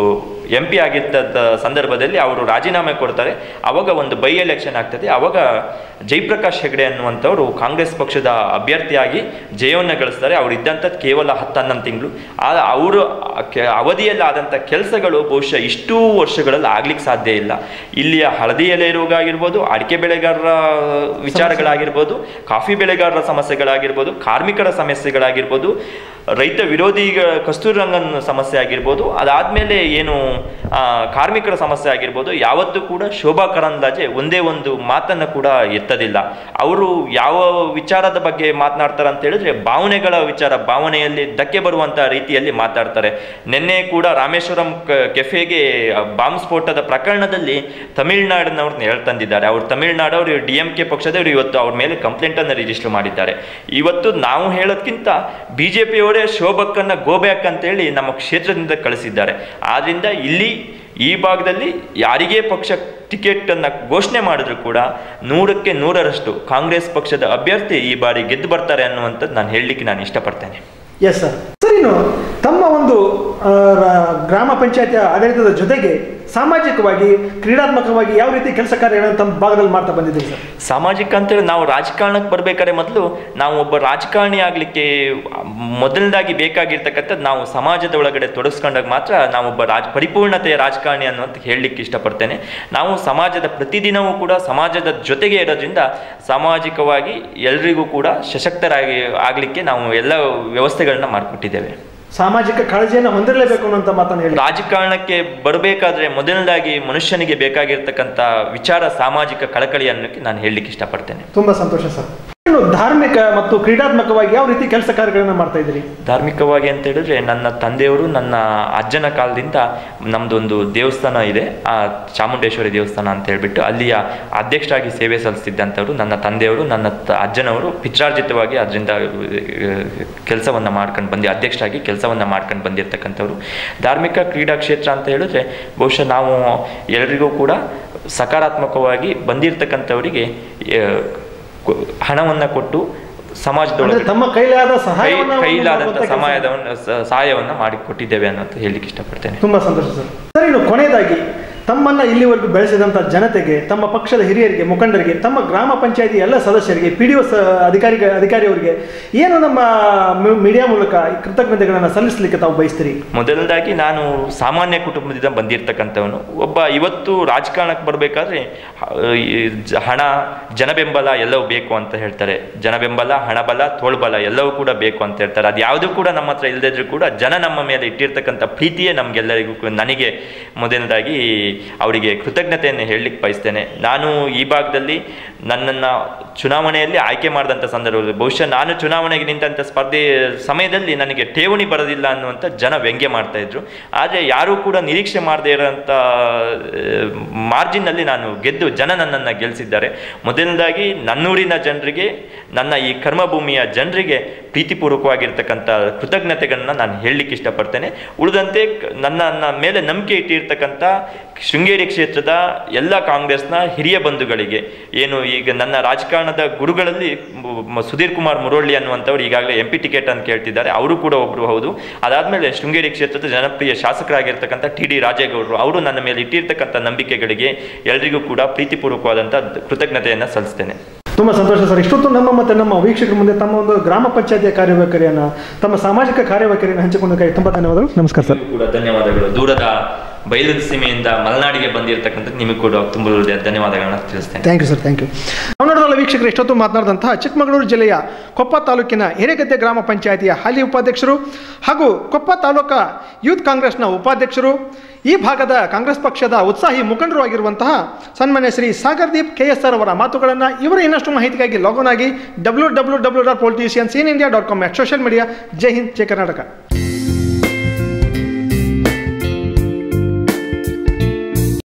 ಎಂ ಪಿ ಆಗಿದ್ದ ಸಂದರ್ಭದಲ್ಲಿ ಅವರು ರಾಜೀನಾಮೆ ಕೊಡ್ತಾರೆ ಅವಾಗ ಒಂದು ಬೈ ಎಲೆಕ್ಷನ್ ಆಗ್ತದೆ ಅವಾಗ ಜಯಪ್ರಕಾಶ್ ಹೆಗಡೆ ಅನ್ನುವಂಥವ್ರು ಕಾಂಗ್ರೆಸ್ ಪಕ್ಷದ ಅಭ್ಯರ್ಥಿಯಾಗಿ ಜಯವನ್ನು ಗಳಿಸ್ತಾರೆ ಅವ್ರು ಇದ್ದಂಥದ್ದು ಕೇವಲ ಹತ್ತು ಹನ್ನೊಂದು ತಿಂಗಳು ಆ ಅವರು ಅವಧಿಯಲ್ಲಿ ಆದಂಥ ಕೆಲಸಗಳು ಬಹುಶಃ ಇಷ್ಟೂ ವರ್ಷಗಳಲ್ಲಿ ಆಗ್ಲಿಕ್ಕೆ ಸಾಧ್ಯ ಇಲ್ಲ ಇಲ್ಲಿಯ ಹಳದಿ ಎಲೆ ರೋಗ ಆಗಿರ್ಬೋದು ಅಡಿಕೆ ಬೆಳೆಗಾರರ ವಿಚಾರಗಳಾಗಿರ್ಬೋದು ಕಾಫಿ ಬೆಳೆಗಾರರ ಸಮಸ್ಯೆಗಳಾಗಿರ್ಬೋದು ಕಾರ್ಮಿಕರ ಸಮಸ್ಯೆಗಳಾಗಿರ್ಬೋದು ರೈತ ವಿರೋಧಿ ಕಸ್ತೂರಿ ರಂಗನ್ ಸಮಸ್ಯೆ ಆಗಿರ್ಬೋದು ಅದಾದಮೇಲೆ ಏನು ಆ, ಕಾರ್ಮಿಕರ ಸಮಸ್ಯೆ ಆಗಿರ್ಬೋದು ಯಾವತ್ತೂ ಕೂಡ ಶೋಭಾ ಕರಂದ್ಲಾಜೆ ಒಂದೇ ಒಂದು ಮಾತನ್ನು ಕೂಡ ಎತ್ತದಿಲ್ಲ ಅವರು ಯಾವ ವಿಚಾರದ ಬಗ್ಗೆ ಮಾತನಾಡ್ತಾರೆ ಅಂತ ಹೇಳಿದ್ರೆ ಭಾವನೆಗಳ ವಿಚಾರ ಭಾವನೆಯಲ್ಲಿ ಧಕ್ಕೆ ಬರುವಂಥ ರೀತಿಯಲ್ಲಿ ಮಾತಾಡ್ತಾರೆ ನಿನ್ನೆ ಕೂಡ ರಾಮೇಶ್ವರಂ ಕ- ಕೆಫೆಗೆ ಬಾಂಬ್ ಸ್ಫೋಟದ ಪ್ರಕರಣದಲ್ಲಿ ತಮಿಳ್ನಾಡಿನವ್ರನ್ನ ಹೇಳ್ತಂದಿದ್ದಾರೆ ಅವ್ರು ತಮಿಳ್ನಾಡವರು ಡಿ ಎಂ ಕೆ ಪಕ್ಷದವರು ಇವತ್ತು ಅವ್ರ ಮೇಲೆ ಕಂಪ್ಲೇಂಟನ್ನು ರಿಜಿಸ್ಟರ್ ಮಾಡಿದ್ದಾರೆ ಇವತ್ತು ನಾವು ಹೇಳೋದ್ಕಿಂತ ಬಿ ಜೆ ಪಿಯವರೇ ಶೋಭಕ್ಕನ್ನು ಗೋಬ್ಯಾಕ್ ಅಂತೇಳಿ ನಮ್ಮ ಕ್ಷೇತ್ರದಿಂದ ಕಳಿಸಿದ್ದಾರೆ ಆದ್ದರಿಂದ ಇಲ್ಲಿ ಈ ಭಾಗದಲ್ಲಿ ಯಾರಿಗೇ ಪಕ್ಷ ಟಿಕೆಟನ್ನು ಘೋಷಣೆ ಮಾಡಿದ್ರು ಕೂಡ ನೂರಕ್ಕೆ ನೂರರಷ್ಟು ಕಾಂಗ್ರೆಸ್ ಪಕ್ಷದ ಅಭ್ಯರ್ಥಿ ಈ ಬಾರಿ ಗೆದ್ದು ಬರ್ತಾರೆ ಅನ್ನುವಂಥದ್ದು ನಾನು ಹೇಳಲಿಕ್ಕೆ ನಾನು ಇಷ್ಟಪಡ್ತೇನೆ ಎಸ್ ಸರ್ ಸರ್ ಇನ್ನು ತಮ್ಮ ಒಂದು ಒಂದು ಆ, ರ- ಗ್ರಾಮ ಪಂಚಾಯತಿಯ ಆಡಳಿತದ ಜೊತೆಗೆ ಸಾಮಾಜಿಕವಾಗಿ ಕ್ರೀಡಾತ್ಮಕವಾಗಿ ಯಾವ ರೀತಿ ಕೆಲಸ ಕಾರ್ಯಗಳನ್ನು ತಮ್ಮ ಭಾಗದಲ್ಲಿ ಮಾಡ್ತಾ ಬಂದಿದ್ದೀರಿ ಸರ್ ಸಾಮಾಜಿಕ ಅಂತೇಳಿ ನಾವು ರಾಜಕಾರಣಕ್ಕೆ ಬರ್ಬೇಕಾದ್ರೆ ಮೊದಲು ನಾವು ಒಬ್ಬ ರಾಜಕಾರಣಿ ಆಗಲಿಕ್ಕೆ ಮೊದಲನೇದಾಗಿ ಬೇಕಾಗಿರ್ತಕ್ಕಂಥದ್ದು ನಾವು ಸಮಾಜದ ಒಳಗಡೆ ತೊಡಗಿಸ್ಕೊಂಡಾಗ ಮಾತ್ರ ನಾವು ಒಬ್ಬ ರಾಜ ಪರಿಪೂರ್ಣತೆಯ ರಾಜಕಾರಣಿ ಅನ್ನೋಂತ ಹೇಳಲಿಕ್ಕೆ ಇಷ್ಟಪಡ್ತೇನೆ ನಾವು ಸಮಾಜದ ಪ್ರತಿದಿನವೂ ಕೂಡ ಸಮಾಜದ ಜೊತೆಗೆ ಇರೋದ್ರಿಂದ ಸಾಮಾಜಿಕವಾಗಿ ಎಲ್ರಿಗೂ ಕೂಡ ಸಶಕ್ತರಾಗಿ ಆಗಲಿಕ್ಕೆ ನಾವು ಎಲ್ಲ ವ್ಯವಸ್ಥೆಗಳನ್ನ ಮಾಡಿಕೊಟ್ಟಿದ್ದೇವೆ ಸಾಮಾಜಿಕ ಕಾಳಜಿಯನ್ನು ಹೊಂದಿರಲೇಬೇಕು ಅನ್ನುವಂಥ ಮಾತನ್ನು ಹೇಳಿ ರಾಜಕಾರಣಕ್ಕೆ ಬರಬೇಕಾದ್ರೆ ಮೊದಲನೇದಾಗಿ ಮನುಷ್ಯನಿಗೆ ಬೇಕಾಗಿರ್ತಕ್ಕಂಥ ವಿಚಾರ ಸಾಮಾಜಿಕ ಕಳಕಳಿ ಅನ್ನೋಕ್ಕೆ ನಾನು ಹೇಳಲಿಕ್ಕೆ ಇಷ್ಟಪಡ್ತೇನೆ ತುಂಬಾ ಸಂತೋಷ ಸರ್ ಇನ್ನು ಧಾರ್ಮಿಕ ಮತ್ತು ಕ್ರೀಡಾತ್ಮಕವಾಗಿ ಯಾವ ರೀತಿ ಕೆಲಸ ಕಾರ್ಯಗಳನ್ನು ಮಾಡ್ತಾ ಇದ್ದೀರಿ ಧಾರ್ಮಿಕವಾಗಿ ಅಂತ ಹೇಳಿದ್ರೆ ನನ್ನ ತಂದೆಯವರು ನನ್ನ ಅಜ್ಜನ ಕಾಲದಿಂದ ನಮ್ದೊಂದು ದೇವಸ್ಥಾನ ಇದೆ ಆ ಚಾಮುಂಡೇಶ್ವರಿ ದೇವಸ್ಥಾನ ಅಂತ ಹೇಳ್ಬಿಟ್ಟು ಅಲ್ಲಿಯ ಅಧ್ಯಕ್ಷರಾಗಿ ಸೇವೆ ಸಲ್ಲಿಸ್ತಿದ್ದಂಥವ್ರು ನನ್ನ ತಂದೆಯವರು ನನ್ನ ತ- ಅಜ್ಜನವರು ಪಿತ್ರಾರ್ಜಿತವಾಗಿ ಅದರಿಂದ ಕೆಲಸವನ್ನು ಮಾಡ್ಕೊಂಡು ಬಂದು ಅಧ್ಯಕ್ಷರಾಗಿ ಕೆಲಸವನ್ನು ಮಾಡ್ಕೊಂಡು ಬಂದಿರತಕ್ಕಂಥವ್ರು ಧಾರ್ಮಿಕ ಕ್ರೀಡಾ ಕ್ಷೇತ್ರ ಅಂತ ಹೇಳಿದ್ರೆ ಬಹುಶಃ ನಾವು ಎಲ್ರಿಗೂ ಕೂಡ ಸಕಾರಾತ್ಮಕವಾಗಿ ಬಂದಿರತಕ್ಕಂಥವರಿಗೆ ಹಣವನ್ನು ಕೊಟ್ಟು ಅಂದ್ರೆ ಸಮಾಜದೊಳಗೆ ತಮ್ಮ ಕೈಲಾದ ಕೈ ಸಹಾಯವನ್ನು ಕೈಲಾದಂಥ ಮಾಡುವಂಥ ಕೆಲಸ. ಸಮಾಯದವನ್ನು ಸ- ಸಹಾಯವನ್ನು ಮಾಡಿಕೊಟ್ಟಿದ್ದೇವೆ ಅನ್ನೋದು ಹೇಳಲಿಕ್ಕೆ ಇಷ್ಟಪಡ್ತೇನೆ ತುಂಬಾ ಸಂತೋಷ ಸರ್ ಸರ್ ಇನ್ನು ಕೊನೆಯದಾಗಿ ತಮ್ಮನ್ನ ಇಲ್ಲಿವರೆಗೂ ಬೆಳೆಸಿದಂಥ ಜನತೆಗೆ ತಮ್ಮ ಪಕ್ಷದ ಹಿರಿಯರಿಗೆ ಮುಖಂಡರಿಗೆ ತಮ್ಮ ಗ್ರಾಮ ಪಂಚಾಯತಿ ಎಲ್ಲ ಸದಸ್ಯರಿಗೆ ಪಿ ಡಿ ಒ ಅಧಿಕಾರಿ ಅಧಿಕಾರಿಯವರಿಗೆ ಏನು ನಮ್ಮ ಮಿ- ಮೀಡಿಯಾ ಮೂಲಕ ಈ ಕೃತಜ್ಞತೆಗಳನ್ನು ಸಲ್ಲಿಸಲಿಕ್ಕೆ ತಾವು ಬಯಸ್ತೀರಿ ಮೊದಲನೇದಾಗಿ ನಾನು ಸಾಮಾನ್ಯ ಕುಟುಂಬದಿಂದ ಬಂದಿರತಕ್ಕಂಥವನು ಒಬ್ಬ ಇವತ್ತು ರಾಜಕಾರಣಕ್ಕೆ ಬರಬೇಕಾದ್ರೆ ಹಣ ಜನಬೆಂಬಲ ಎಲ್ಲವೂ ಬೇಕು ಅಂತ ಹೇಳ್ತಾರೆ ಜನಬೆಂಬಲ ಹಣಬಲ ತೋಳ್ಬಲ ಎಲ್ಲವೂ ಕೂಡ ಬೇಕು ಅಂತ ಹೇಳ್ತಾರೆ ಅದು ಯಾವುದೂ ಕೂಡ ನಮ್ಮ ಹತ್ರ ಇಲ್ಲದಿದ್ರೂ ಕೂಡ ಜನ ನಮ್ಮ ಮೇಲೆ ಇಟ್ಟಿರ್ತಕ್ಕಂಥ ಪ್ರೀತಿಯೇ ನಮಗೆಲ್ಲರಿಗೂ ಕೂಡ- ನನಗೆ ಮೊದಲನೇದಾಗಿ ಅವರಿಗೆ ಕೃತಜ್ಞತೆಯನ್ನು ಹೇಳಲಿಕ್ಕೆ ಬಯಸ್ತೇನೆ ನಾನು ಈ ಭಾಗದಲ್ಲಿ ನನ್ನನ್ನು ಚುನಾವಣೆಯಲ್ಲಿ ಆಯ್ಕೆ ಮಾಡಿದಂಥ ಸಂದರ್ಭದಲ್ಲಿ ಬಹುಶಃ ನಾನು ಚುನಾವಣೆಗೆ ನಿಂತಹ ಸ್ಪರ್ಧೆ ಸಮಯದಲ್ಲಿ ನನಗೆ ಠೇವಣಿ ಬರೋದಿಲ್ಲ ಅನ್ನುವಂಥ ಜನ ವ್ಯಂಗ್ಯ ಮಾಡ್ತಾ ಇದ್ರು ಆದರೆ ಯಾರೂ ಕೂಡ ನಿರೀಕ್ಷೆ ಮಾಡದೇ ಇರೋಂಥ ಮಾರ್ಜಿನ್ನಲ್ಲಿ ನಾನು ಗೆದ್ದು ಜನ ನನ್ನನ್ನು ಗೆಲ್ಲಿಸಿದ್ದಾರೆ ಮೊದಲನೇದಾಗಿ ನನ್ನೂರಿನ ಜನರಿಗೆ ನನ್ನ ಈ ಕರ್ಮಭೂಮಿಯ ಜನರಿಗೆ ಪ್ರೀತಿಪೂರ್ವಕವಾಗಿರ್ತಕ್ಕಂಥ ಕೃತಜ್ಞತೆಗಳನ್ನ ನಾನು ಹೇಳಲಿಕ್ಕೆ ಇಷ್ಟಪಡ್ತೇನೆ ಉಳಿದಂತೆ ಕ- ನನ್ನ ನನ್ನ ಮೇಲೆ ನಂಬಿಕೆ ಇಟ್ಟಿರ್ತಕ್ಕಂಥ ಶೃಂಗೇರಿ ಕ್ಷೇತ್ರದ ಎಲ್ಲ ಕಾಂಗ್ರೆಸ್ನ ಹಿರಿಯ ಬಂಧುಗಳಿಗೆ ಏನು ಈಗ ನನ್ನ ರಾಜಕಾರಣದ ಗುರುಗಳಲ್ಲಿ ಮ- ಮ- ಸುಧೀರ್ ಕುಮಾರ್ ಮುರೊಳ್ಳಿ ಅನ್ನುವಂಥವ್ರು ಈಗಾಗಲೇ ಎಂ ಪಿ ಟಿಕೆಟ್ ಅಂತ ಕೇಳ್ತಿದ್ದಾರೆ ಅವರು ಕೂಡ ಒಬ್ಬರು ಹೌದು ಅದಾದಮೇಲೆ ಶೃಂಗೇರಿ ಕ್ಷೇತ್ರದ ಜನಪ್ರಿಯ ಶಾಸಕರಾಗಿರ್ತಕ್ಕಂಥ ಟಿ ಡಿ ರಾಜೇಗೌಡರು ಅವರು ನನ್ನ ಮೇಲೆ ಇಟ್ಟಿರ್ತಕ್ಕಂಥ ನಂಬಿಕೆಗಳಿಗೆ ಎಲ್ರಿಗೂ ಕೂಡ ಪ್ರೀತಿಪೂರ್ವಕವಾದಂಥ ಕೃತಜ್ಞತೆಯನ್ನು ಸಲ್ಲಿಸ್ತೇನೆ ತುಂಬಾ ಸಂತೋಷ ಸರ್ ಇಷ್ಟೊತ್ತು ನಮ್ಮ ಮತ್ತು ನಮ್ಮ ವೀಕ್ಷಕರ ಮುಂದೆ ತಮ್ಮ ಒಂದು ಗ್ರಾಮ ಪಂಚಾಯತಿಯ ಕಾರ್ಯವೈಖರಿಯನ್ನು ತಮ್ಮ ಸಾಮಾಜಿಕ ಕಾರ್ಯವೈಖರಿಯನ್ನು ಹಂಚಿಕೊಂಡಕ್ಕಾಗಿ ತುಂಬಾ ಧನ್ಯವಾದಗಳು ನಮಸ್ಕಾರ ಸರ್ ನಿಮಗೂ ಕೂಡ ಧನ್ಯವಾದಗಳು ದೂರದ ಬಯಲು ಸೀಮೆಯಿಂದ ಮಲೆನಾಡಿಗೆ ಬಂದಿರತಕ್ಕಂಥ ನಿಮಗೆ ಕೂಡ ತುಂಬ ಹೃದಯ ಧನ್ಯವಾದಗಳನ್ನ ತಿಳಿಸ್ತೇನೆ thank you sir thank you ನಾವು ನೋಡೋದಲ್ಲ ವೀಕ್ಷಕರು ಎಷ್ಟೊತ್ತು ಮಾತನಾಡಿದಂತಹ ಚಿಕ್ಕಮಗಳೂರು ಜಿಲ್ಲೆಯ ಕೊಪ್ಪ ತಾಲೂಕಿನ ಹಿರೇಗದ್ದೆ ಗ್ರಾಮ ಪಂಚಾಯತಿಯ ಹಾಲಿ ಉಪಾಧ್ಯಕ್ಷರು ಹಾಗೂ ಕೊಪ್ಪ ತಾಲೂಕಾ ಯೂತ್ ಕಾಂಗ್ರೆಸ್ನ ಉಪಾಧ್ಯಕ್ಷರು ಈ ಭಾಗದ ಕಾಂಗ್ರೆಸ್ ಪಕ್ಷದ ಉತ್ಸಾಹಿ ಮುಖಂಡರು ಆಗಿರುವಂತಹ ಸನ್ಮಾನ್ಯ Shri Sagardeep K S R ಅವರ ಮಾತುಗಳನ್ನು ಇವರ ಇನ್ನಷ್ಟು ಮಾಹಿತಿಗಾಗಿ ಲಾಗೋನ್ ಆಗಿ W W W dot politicians in India dot com social media ಜೈ ಹಿಂದ್ ಜೈ ಕರ್ನಾಟಕ